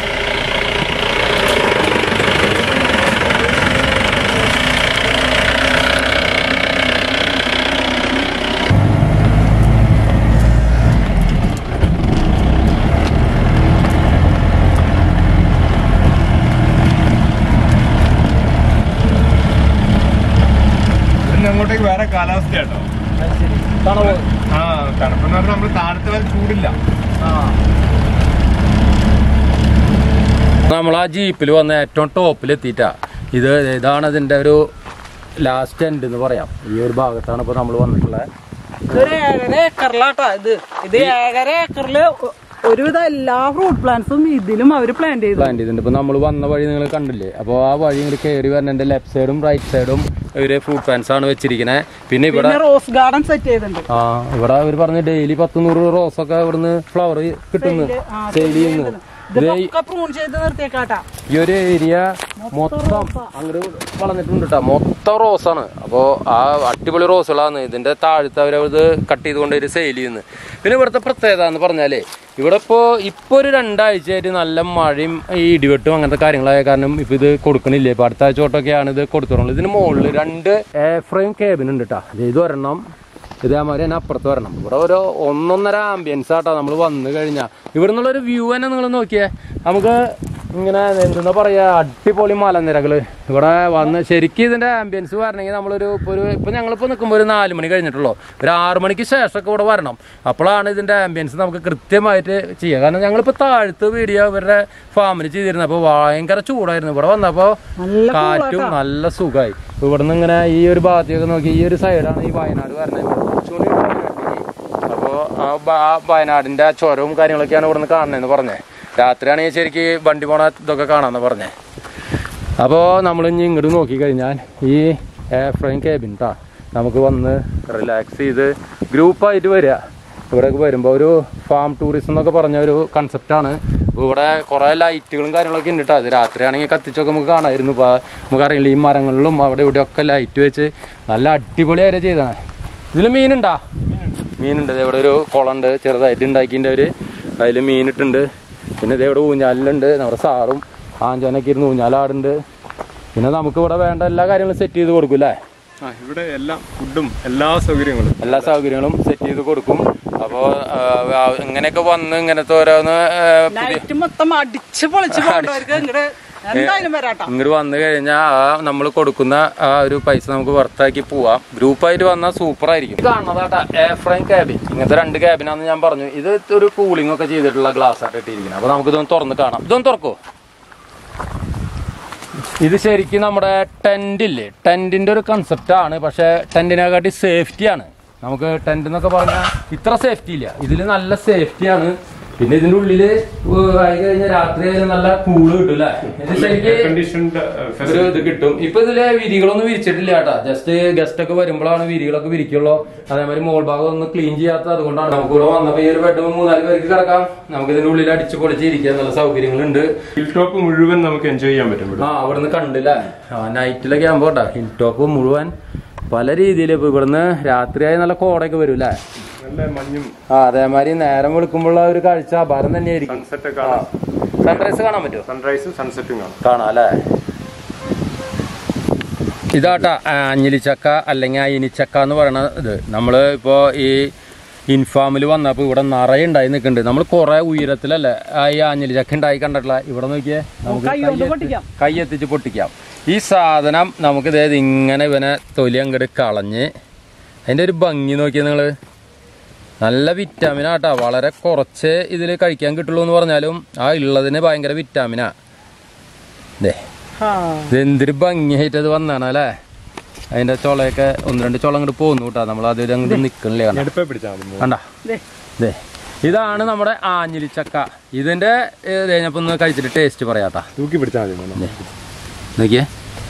ഇവിടുന്ന് അങ്ങോട്ടേക്ക് വേറെ കാലാവസ്ഥ കേട്ടോ ആ തണുപ്പെന്ന് പറഞ്ഞാൽ നമ്മൾ താഴത്തെ വരെ ചൂടില്ല നമ്മൾ ആ ജീപ്പിൽ വന്ന ഏറ്റവും ടോപ്പിൽ എത്തിയിട്ടാ ഇത് ഇതാണ് ഇതിന്റെ ഒരു ലാസ്റ്റ് എൻഡ് എന്ന് പറയാം ഈ ഒരു ഭാഗത്താണ് ഇപ്പോൾ നമ്മൾ വന്നിട്ടുള്ളത് ഇതൊരു ഏഴര ഏക്കറിലാട്ടാ ഇത് ഇത് ഏഴര ഏക്കറില് ഒരുവിധം എല്ലാ ഫ്രൂട്ട് പ്ലാന്റ്സും ഇതിലും അവര് പ്ലാൻ ചെയ്തു പ്ലാൻ ചെയ്തിട്ടുണ്ട് ഇപ്പൊ നമ്മൾ വന്ന വഴി നിങ്ങൾ കണ്ടില്ലേ അപ്പോൾ ആ വഴി ഇങ്ങനെ കയറി വരുന്നതിന്റെ ലെഫ്റ്റ് സൈഡും റൈറ്റ് സൈഡും ഇവര് ഫ്രൂട്ട് പ്ലാന്റ്സ് ആണ് വെച്ചിരിക്കുന്നത് പിന്നെ ഇവിടെ പിന്നെ റോസ് ഗാർഡൻ സെറ്റ് ചെയ്തിട്ടുണ്ട് ആ ഇവിടെ അവർ പറഞ്ഞ് ഡെയിലി പത്ത് നൂറ് റോസ് ഒക്കെ ഇവിടുന്ന് ഫ്ലവർ കിട്ടുന്നു സെയിൽ ചെയ്യുന്നു ഇത് ഈ- ഇതൊക്കെ പ്രൂൺ ചെയ്ത് നിർത്തിയേക്കാട്ടാ ഈ ഒരു ഏരിയ മൊത്തം അങ്ങോട്ട് വളർന്നിട്ടുണ്ട് കേട്ടോ മൊത്തം റോസാണ് അപ്പോൾ ആ അടിപൊളി റോസുകളാണ് ഇതിന്റെ താഴത്ത് അവരത് കട്ട് ചെയ്തുകൊണ്ട് ഒരു സെയിൽ ചെയ്യുന്നത് പിന്നെ ഇവിടുത്തെ പ്രത്യേകത എന്ന് പറഞ്ഞാലേ ഇവിടെ ഇപ്പോൾ ഇപ്പോൾ ഒരു രണ്ടാഴ്ചയായിട്ട് നല്ല മഴയും ഈ ഇടിവെട്ടും അങ്ങനത്തെ കാര്യങ്ങളായ കാരണം ഇപ്പം ഇത് കൊടുക്കണില്ല ഇപ്പം അടുത്ത ആഴ്ച തൊട്ടൊക്കെയാണ് ഇത് കൊടുത്തോളുള്ളത് ഇതിന് മുകളിൽ രണ്ട് ഫ്രെയിം കേബിൻ ഉണ്ട് കേട്ടോ ഇത് ഒരെണ്ണം ഇതേമാതിരി തന്നെ അപ്പുറത്ത് വരണം ഇവിടെ ഒരു ഒന്നൊന്നര ആംബിയൻസ് ആട്ടോ നമ്മൾ വന്നു കഴിഞ്ഞാൽ ഇവിടെ നിന്നുള്ള ഒരു വ്യൂ തന്നെ നിങ്ങൾ നോക്കിയേ നമുക്ക് ഇങ്ങനെ എന്തെന്നാ പറയാ അടിപൊളി മലനിരകള് ഇവിടെ വന്ന് ശരിക്കും ഇതിന്റെ ആംബിയൻസ് വരണമെങ്കിൽ നമ്മളൊരു ഇപ്പൊ ഒരു ഇപ്പൊ ഞങ്ങളിപ്പോ നിൽക്കുമ്പോൾ ഒരു നാല് മണി കഴിഞ്ഞിട്ടുള്ളൂ ഒരു ആറ് മണിക്ക് ശേഷമൊക്കെ ഇവിടെ വരണം അപ്പോഴാണ് ഇതിന്റെ ആംബിയൻസ് നമുക്ക് കൃത്യമായിട്ട് ചെയ്യുക കാരണം ഞങ്ങളിപ്പോ താഴത്ത് വീഡിയോ ഇവരുടെ ഫാമിൽ ചെയ്തിരുന്നത് അപ്പോൾ ഭയങ്കര ചൂടായിരുന്നു ഇവിടെ വന്നപ്പോൾ നല്ല കാറ്റും നല്ല സുഖമായി ഇവിടുന്ന് ഇങ്ങനെ ഈ ഒരു ഭാഗത്തേക്ക് നോക്കി ഈ ഒരു സൈഡാണ് ഈ വയനാട് വരുന്നത് കുറച്ചുകൂടി വയനാട്ടിലേക്ക് അപ്പോൾ ആ ബ- ആ വയനാടിന്റെ ആ ചുരവും കാര്യങ്ങളൊക്കെയാണ് ഇവിടുന്ന് കാണുന്നതെന്ന് പറഞ്ഞേ രാത്രിയാണെങ്കിൽ ശരിക്ക് വണ്ടി പോണ ഇതൊക്കെ കാണാന്ന് പറഞ്ഞേ അപ്പോൾ നമ്മൾ ഇനി ഇങ്ങോട്ട് നോക്കിക്കഴിഞ്ഞാൽ ഈ എയർഫ്രെയിം കേബിൻ ട്ടാ നമുക്ക് വന്ന് റിലാക്സ് ചെയ്ത് ഗ്രൂപ്പായിട്ട് വരിക ഇവിടേക്ക് വരുമ്പോൾ ഒരു ഫാം ടൂറിസം എന്നൊക്കെ പറഞ്ഞ ഒരു കൺസെപ്റ്റാണ് ഇവിടെ കുറേ ലൈറ്റുകളും കാര്യങ്ങളൊക്കെ ഉണ്ട് കേട്ടോ അത് രാത്രിയാണെങ്കിൽ കത്തിച്ചൊക്കെ നമുക്ക് കാണാമായിരുന്നു ഇപ്പോൾ നമുക്കറിയില്ല ഈ മരങ്ങളിലും അവിടെ ഇവിടെയൊക്കെ ലൈറ്റ് വെച്ച് നല്ല അടിപൊളിയായിട്ട് ചെയ്താണ് ഇതിൽ മീനുണ്ടാ മീനുണ്ട് ദേ ഇവിടെ ഒരു കുളമുണ്ട് ചെറുതായിട്ട് ഉണ്ടാക്കിൻ്റെ ഒരു അതിൽ മീനിട്ടുണ്ട് പിന്നെ ഇതേ ഇവിടെ ഊഞ്ഞാലിലുണ്ട് നമ്മുടെ സാറും ആഞ്ചാനൊക്കെ ഇരുന്ന് ഊഞ്ഞാലാടുണ്ട് പിന്നെ നമുക്ക് ഇവിടെ വേണ്ട എല്ലാ കാര്യങ്ങളും സെറ്റ് ചെയ്ത് കൊടുക്കും അല്ലേ ആ ഇവിടെ എല്ലാം ഫുഡും എല്ലാ സൗകര്യങ്ങളും എല്ലാ സൗകര്യങ്ങളും സെറ്റ് ചെയ്ത് കൊടുക്കും അപ്പോൾ ഇങ്ങനെയൊക്കെ വന്ന് ഇങ്ങനത്തെ ഓരോന്ന് ആ, പുതിയ നൈറ്റ് മൊത്തം അടിച്ച് പൊളിച്ച് പോകേണ്ടവർക്ക് ഇങ്ങോട്ട് എന്തായാലും വരാട്ടാ ഇങ്ങോട്ട് വന്നു കഴിഞ്ഞാൽ ആ നമ്മൾ കൊടുക്കുന്ന ആ ഒരു പൈസ നമുക്ക് വർത്താക്കി പോവാം ഗ്രൂപ്പായിട്ട് വന്നാൽ സൂപ്പർ ആയിരിക്കും ഇത് കാണുന്നതാട്ടാ എയർഫ്രൈം ക്യാബിൻ ഇങ്ങനത്തെ രണ്ട് ക്യാബിനാന്ന് ഞാൻ പറഞ്ഞു ഇത് ഒരു കൂളിംഗ് ഒക്കെ ചെയ്തിട്ടുള്ള ഗ്ലാസ് ആയിട്ട് ഇട്ടിരിക്കുന്നത് അപ്പൊ നമുക്ക് ഇതൊന്ന് തുറന്ന് കാണാം ഇതൊന്ന് തുറക്കോ ഇത് ശരിക്കും നമ്മുടെ ടെന്റ് ഇല്ലേ ടെന്റിന്റെ ഒരു കൺസെപ്റ്റ് ആണ് പക്ഷെ ടെന്റിനെക്കാട്ടി സേഫ്റ്റി ആണ് നമുക്ക് ടെന്റ് എന്നൊക്കെ പറഞ്ഞാൽ ഇത്ര സേഫ്റ്റി ഇല്ല ഇതിൽ നല്ല സേഫ്റ്റി ആണ് പിന്നെ ഇതിന്റെ ഉള്ളില് ആയി കഴിഞ്ഞാൽ രാത്രി ആയാലും നല്ല കൂള് കിട്ടും അല്ലേ ഇത് ശരിക്കും കണ്ടീഷൻഡ് ഒരു ഇത് കിട്ടും ഇപ്പൊ ഇതില് വിരികളൊന്നും വിരിച്ചിട്ടില്ല കേട്ടാ ജസ്റ്റ് ഗസ്റ്റ് ഒക്കെ വരുമ്പോഴാണ് വിരികളൊക്കെ വിരിക്കുള്ളൂ അതേമാതിരി മോൾ ഭാഗം ഒന്ന് ക്ലീൻ ചെയ്യാത്ത അതുകൊണ്ടാണ് നമുക്ക് ഇവിടെ വന്നപ്പോ ഈ ഒരു ബെഡ് മൂന്നാല് പേർക്ക് കിടക്കാം നമുക്ക് ഇതിന്റെ ഉള്ളിൽ അടിച്ചു പൊളിച്ച് ഇരിക്കാൻ നല്ല സൗകര്യങ്ങളുണ്ട് ഹിൽ ടോപ്പ് മുഴുവൻ നമുക്ക് എൻജോയ് ചെയ്യാൻ പറ്റും ഇവിടെ ആ അവിടുന്ന് കണ്ടില്ല ആ നൈറ്റിലൊക്കെ ആകുമ്പോ കേട്ടാ ഹിൽ ടോപ്പ് മുഴുവൻ പല രീതിയിൽ ഇപ്പൊ ഇവിടുന്ന് രാത്രിയായി നല്ല കോടയൊക്കെ വരും അല്ലേ നല്ല മഞ്ഞും ആ അതേമാതിരി നേരം വെളുക്കുമ്പോഴുള്ള ഒരു കാഴ്ച അപാരം തന്നെയായിരിക്കും സൺസെറ്റ് ഒക്കെ കാണാം സൺറൈസ് കാണാൻ പറ്റുമോ സൺറൈസും സൺസെറ്റും കാണാം കാണാം അല്ലേ ഇതാട്ടാ അഞ്ഞിലിച്ചക്ക അല്ലെങ്കിൽ അയിനിച്ചക്ക എന്ന് പറയുന്ന ഇത് നമ്മൾ ഇപ്പോൾ ഈ ഇൻഫാമിൽ വന്നപ്പോൾ ഇവിടെ നിറയെ ഉണ്ടായി നിൽക്കുന്നുണ്ട് നമ്മൾ കുറേ ഉയരത്തിലല്ലേ ആ ഈ ആഞ്ഞിലി ചക്ക ഉണ്ടായി കണ്ടിട്ടില്ല ഇവിടെ നോക്കിയേ നമുക്ക് കൈ കൊണ്ട് കയ്യെത്തി- പൊട്ടിക്കാം. കൈ എത്തിച്ച് പൊട്ടിക്കാം ഈ സാധനം നമുക്ക് ഇതേത് ഇങ്ങനെ ഇവനെ തൊലി അങ്ങോട്ട് കളഞ്ഞ് അതിൻ്റെ ഒരു ഭംഗി നോക്കിയാൽ നിങ്ങൾ നല്ല വിറ്റാമിൻ ആട്ടാ വളരെ കുറച്ച് ഇതിൽ കഴിക്കാൻ കിട്ടുള്ളൂ എന്ന് പറഞ്ഞാലും ആ ഉള്ളതിന് ഭയങ്കര വിറ്റാമിനാ ദേ ആ ഇത് എന്തൊരു ഭംഗിയായിട്ട് അത് വന്നാണ് അല്ലേ അതിന്റെ ചുളയൊക്കെ ഒന്ന് രണ്ട് ചുള അങ്ങോട്ട് പോകുന്നു കേട്ടോ നമ്മൾ അത് അങ്ങോട്ട് നിക്കണില്ലേ കണ്ട അടുപ്പേ പിടിച്ചാൽ മതി കണ്ട ദേ ദേ ഇതാണ് നമ്മുടെ ആഞ്ഞിലിച്ചക്ക ഇതിന്റെ ഏ, ദേ ഞാനിപ്പോ ഒന്ന് കഴിച്ചിട്ട് ടേസ്റ്റ് പറയാട്ടാ തൂക്കി പിടിച്ചാൽ മതി മോനെ. നോക്കിയേ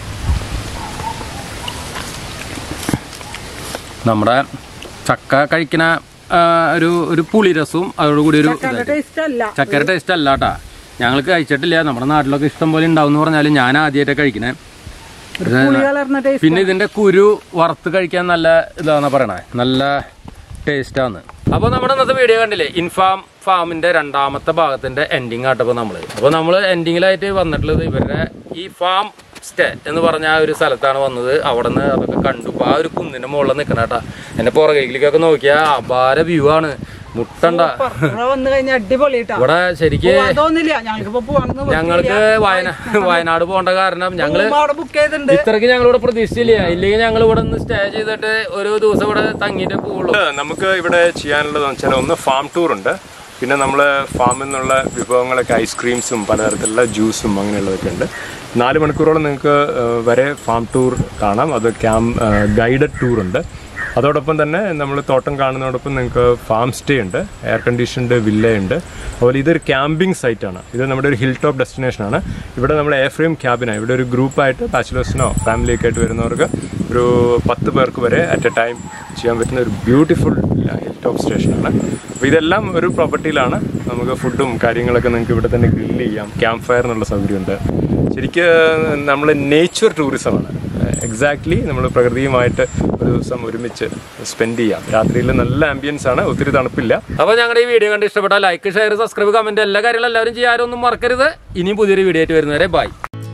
നമ്മുടെ ചക്ക കഴിക്കണ ആ, ഒരു ഒരു പുളിരസവും അതോടുകൂടി ഒരു ചക്കന്റെ ടേസ്റ്റ് അല്ല ചക്കര ടേസ്റ്റ് അല്ല കേട്ടാ ഞങ്ങൾക്ക് കഴിച്ചിട്ടില്ല നമ്മുടെ നാട്ടിലൊക്കെ ഇഷ്ടം പോലെ ഉണ്ടാവും എന്ന് പറഞ്ഞാലും ഞാൻ ആദ്യമായിട്ട് കഴിക്കണേ പുളി കലർന്ന ടേസ്റ്റ് പിന്നെ ഇതിന്റെ കുരു വറുത്ത് കഴിക്കാൻ നല്ല ഇതാന്നാ പറയണേ നല്ല ടേസ്റ്റാണ് അപ്പോൾ നമ്മുടെ ഇന്നത്തെ വീഡിയോ കണ്ടില്ലേ ഇൻഫാം ഫാമിന്റെ രണ്ടാമത്തെ ഭാഗത്തിന്റെ എൻഡിങ് ആട്ടപ്പോൾ നമ്മള് അപ്പോൾ നമ്മൾ എൻഡിങ്ങിലായിട്ട് വന്നിട്ടുള്ളത് ഇവരുടെ ഈ ഫാം സ്റ്റേ എന്ന് പറഞ്ഞ ആ ഒരു സ്ഥലത്താണ് വന്നത് അവിടെ നിന്ന് അതൊക്കെ കണ്ടു അപ്പോൾ ആ ഒരു കുന്നിന്റെ മുകളിൽ നിൽക്കണ കേട്ടാ എന്റെ പുറകിലേക്കൊക്കെ നോക്കിയാൽ അപാര വ്യൂ ആണ് മുട്ടണ്ട ഇവിടെ വന്നു കഴിഞ്ഞാൽ അടിപൊളി കേട്ടാ ഇവിടെ ശരിക്ക് പോവാൻ തോന്നില്ല ഞങ്ങൾക്ക് പോവാണെന്ന് ഞങ്ങൾക്ക് വയനാ വയനാട് പോകേണ്ട കാരണം ഞങ്ങള് അവിടെ ബുക്ക് ചെയ്തിട്ടുണ്ട് ഇത്രക്ക് ഞങ്ങളിവിടെ പ്രതീക്ഷിച്ചില്ല ഇല്ലെങ്കിൽ ഞങ്ങൾ ഇവിടെ നിന്ന് സ്റ്റേ ചെയ്തിട്ട് ഒരു ദിവസം ഇവിടെ തങ്ങിയിട്ട് പോവുള്ളൂ നമുക്ക് ഇവിടെ ചെയ്യാനുള്ളതെന്ന് വെച്ചാൽ ഒന്ന് ഫാം ടൂർ ഉണ്ട് പിന്നെ നമ്മൾ ഫാമിൽ നിന്നുള്ള വിഭവങ്ങളൊക്കെ ഐസ്ക്രീംസും പലതരത്തിലുള്ള ജ്യൂസും അങ്ങനെയുള്ളതൊക്കെ ഉണ്ട് നാല് മണിക്കൂറോളം നിങ്ങൾക്ക് ഏഹ്, വരെ ഫാം ടൂർ കാണാം അത് ക്യാമ്പ് ഗൈഡഡ് ടൂർ ഉണ്ട് അതോടൊപ്പം തന്നെ നമ്മൾ തോട്ടം കാണുന്നതോടൊപ്പം നിങ്ങൾക്ക് ഫാം സ്റ്റേ ഉണ്ട് എയർ കണ്ടീഷൻഡ് വില്ല ഉണ്ട് അതുപോലെ ഇതൊരു ക്യാമ്പിംഗ് സൈറ്റ് ആണ് ഇത് നമ്മുടെ ഒരു ഹിൽ ടോപ്പ് ഡെസ്റ്റിനേഷൻ ആണ് ഇവിടെ നമ്മൾ എയർ ഫ്രെയിം ക്യാബിനാണ് ഇവിടെ ഒരു ഗ്രൂപ്പായിട്ട് ബാച്ചിലേഴ്സിനോ ഫാമിലിയൊക്കെ ആയിട്ട് വരുന്നവർക്ക് ഒരു പത്ത് പേർക്ക് വരെ അറ്റ് എ ടൈം ചെയ്യാൻ പറ്റുന്ന ഒരു ബ്യൂട്ടിഫുൾ ഹിൽ ടോപ്പ് സ്റ്റേഷനാണ് അപ്പോൾ ഇതെല്ലാം ഒരു പ്രോപ്പർട്ടിയിലാണ് നമുക്ക് ഫുഡും കാര്യങ്ങളൊക്കെ നിങ്ങൾക്ക് ഇവിടെ തന്നെ ഗ്രില്ല് ചെയ്യാം ക്യാമ്പ് ഫയർ എന്നുള്ള സൗകര്യമുണ്ട് ശരിക്കും നമ്മൾ നേച്ചർ ടൂറിസമാണ് എക്സാക്ട്ലി നമ്മൾ പ്രകൃതിയുമായിട്ട് ഒരു ദിവസം ഒരുമിച്ച് സ്പെൻഡ് ചെയ്യാം രാത്രിയിൽ നല്ല ആംബിയൻസ് ആണ് ഒത്തിരി തണുപ്പില്ല അപ്പൊ ഞങ്ങളുടെ ഈ വീഡിയോ കണ്ട് ഇഷ്ടപ്പെട്ടാൽ ലൈക്ക് ഷെയർ സബ്സ്ക്രൈബ് കമന്റ് എല്ലാ കാര്യങ്ങളും എല്ലാവരും ചെയ്യാനൊന്നും മറക്കരുത് ഇനിയും പുതിയൊരു വീഡിയോ ആയിട്ട് വരുന്നവരെ ബൈ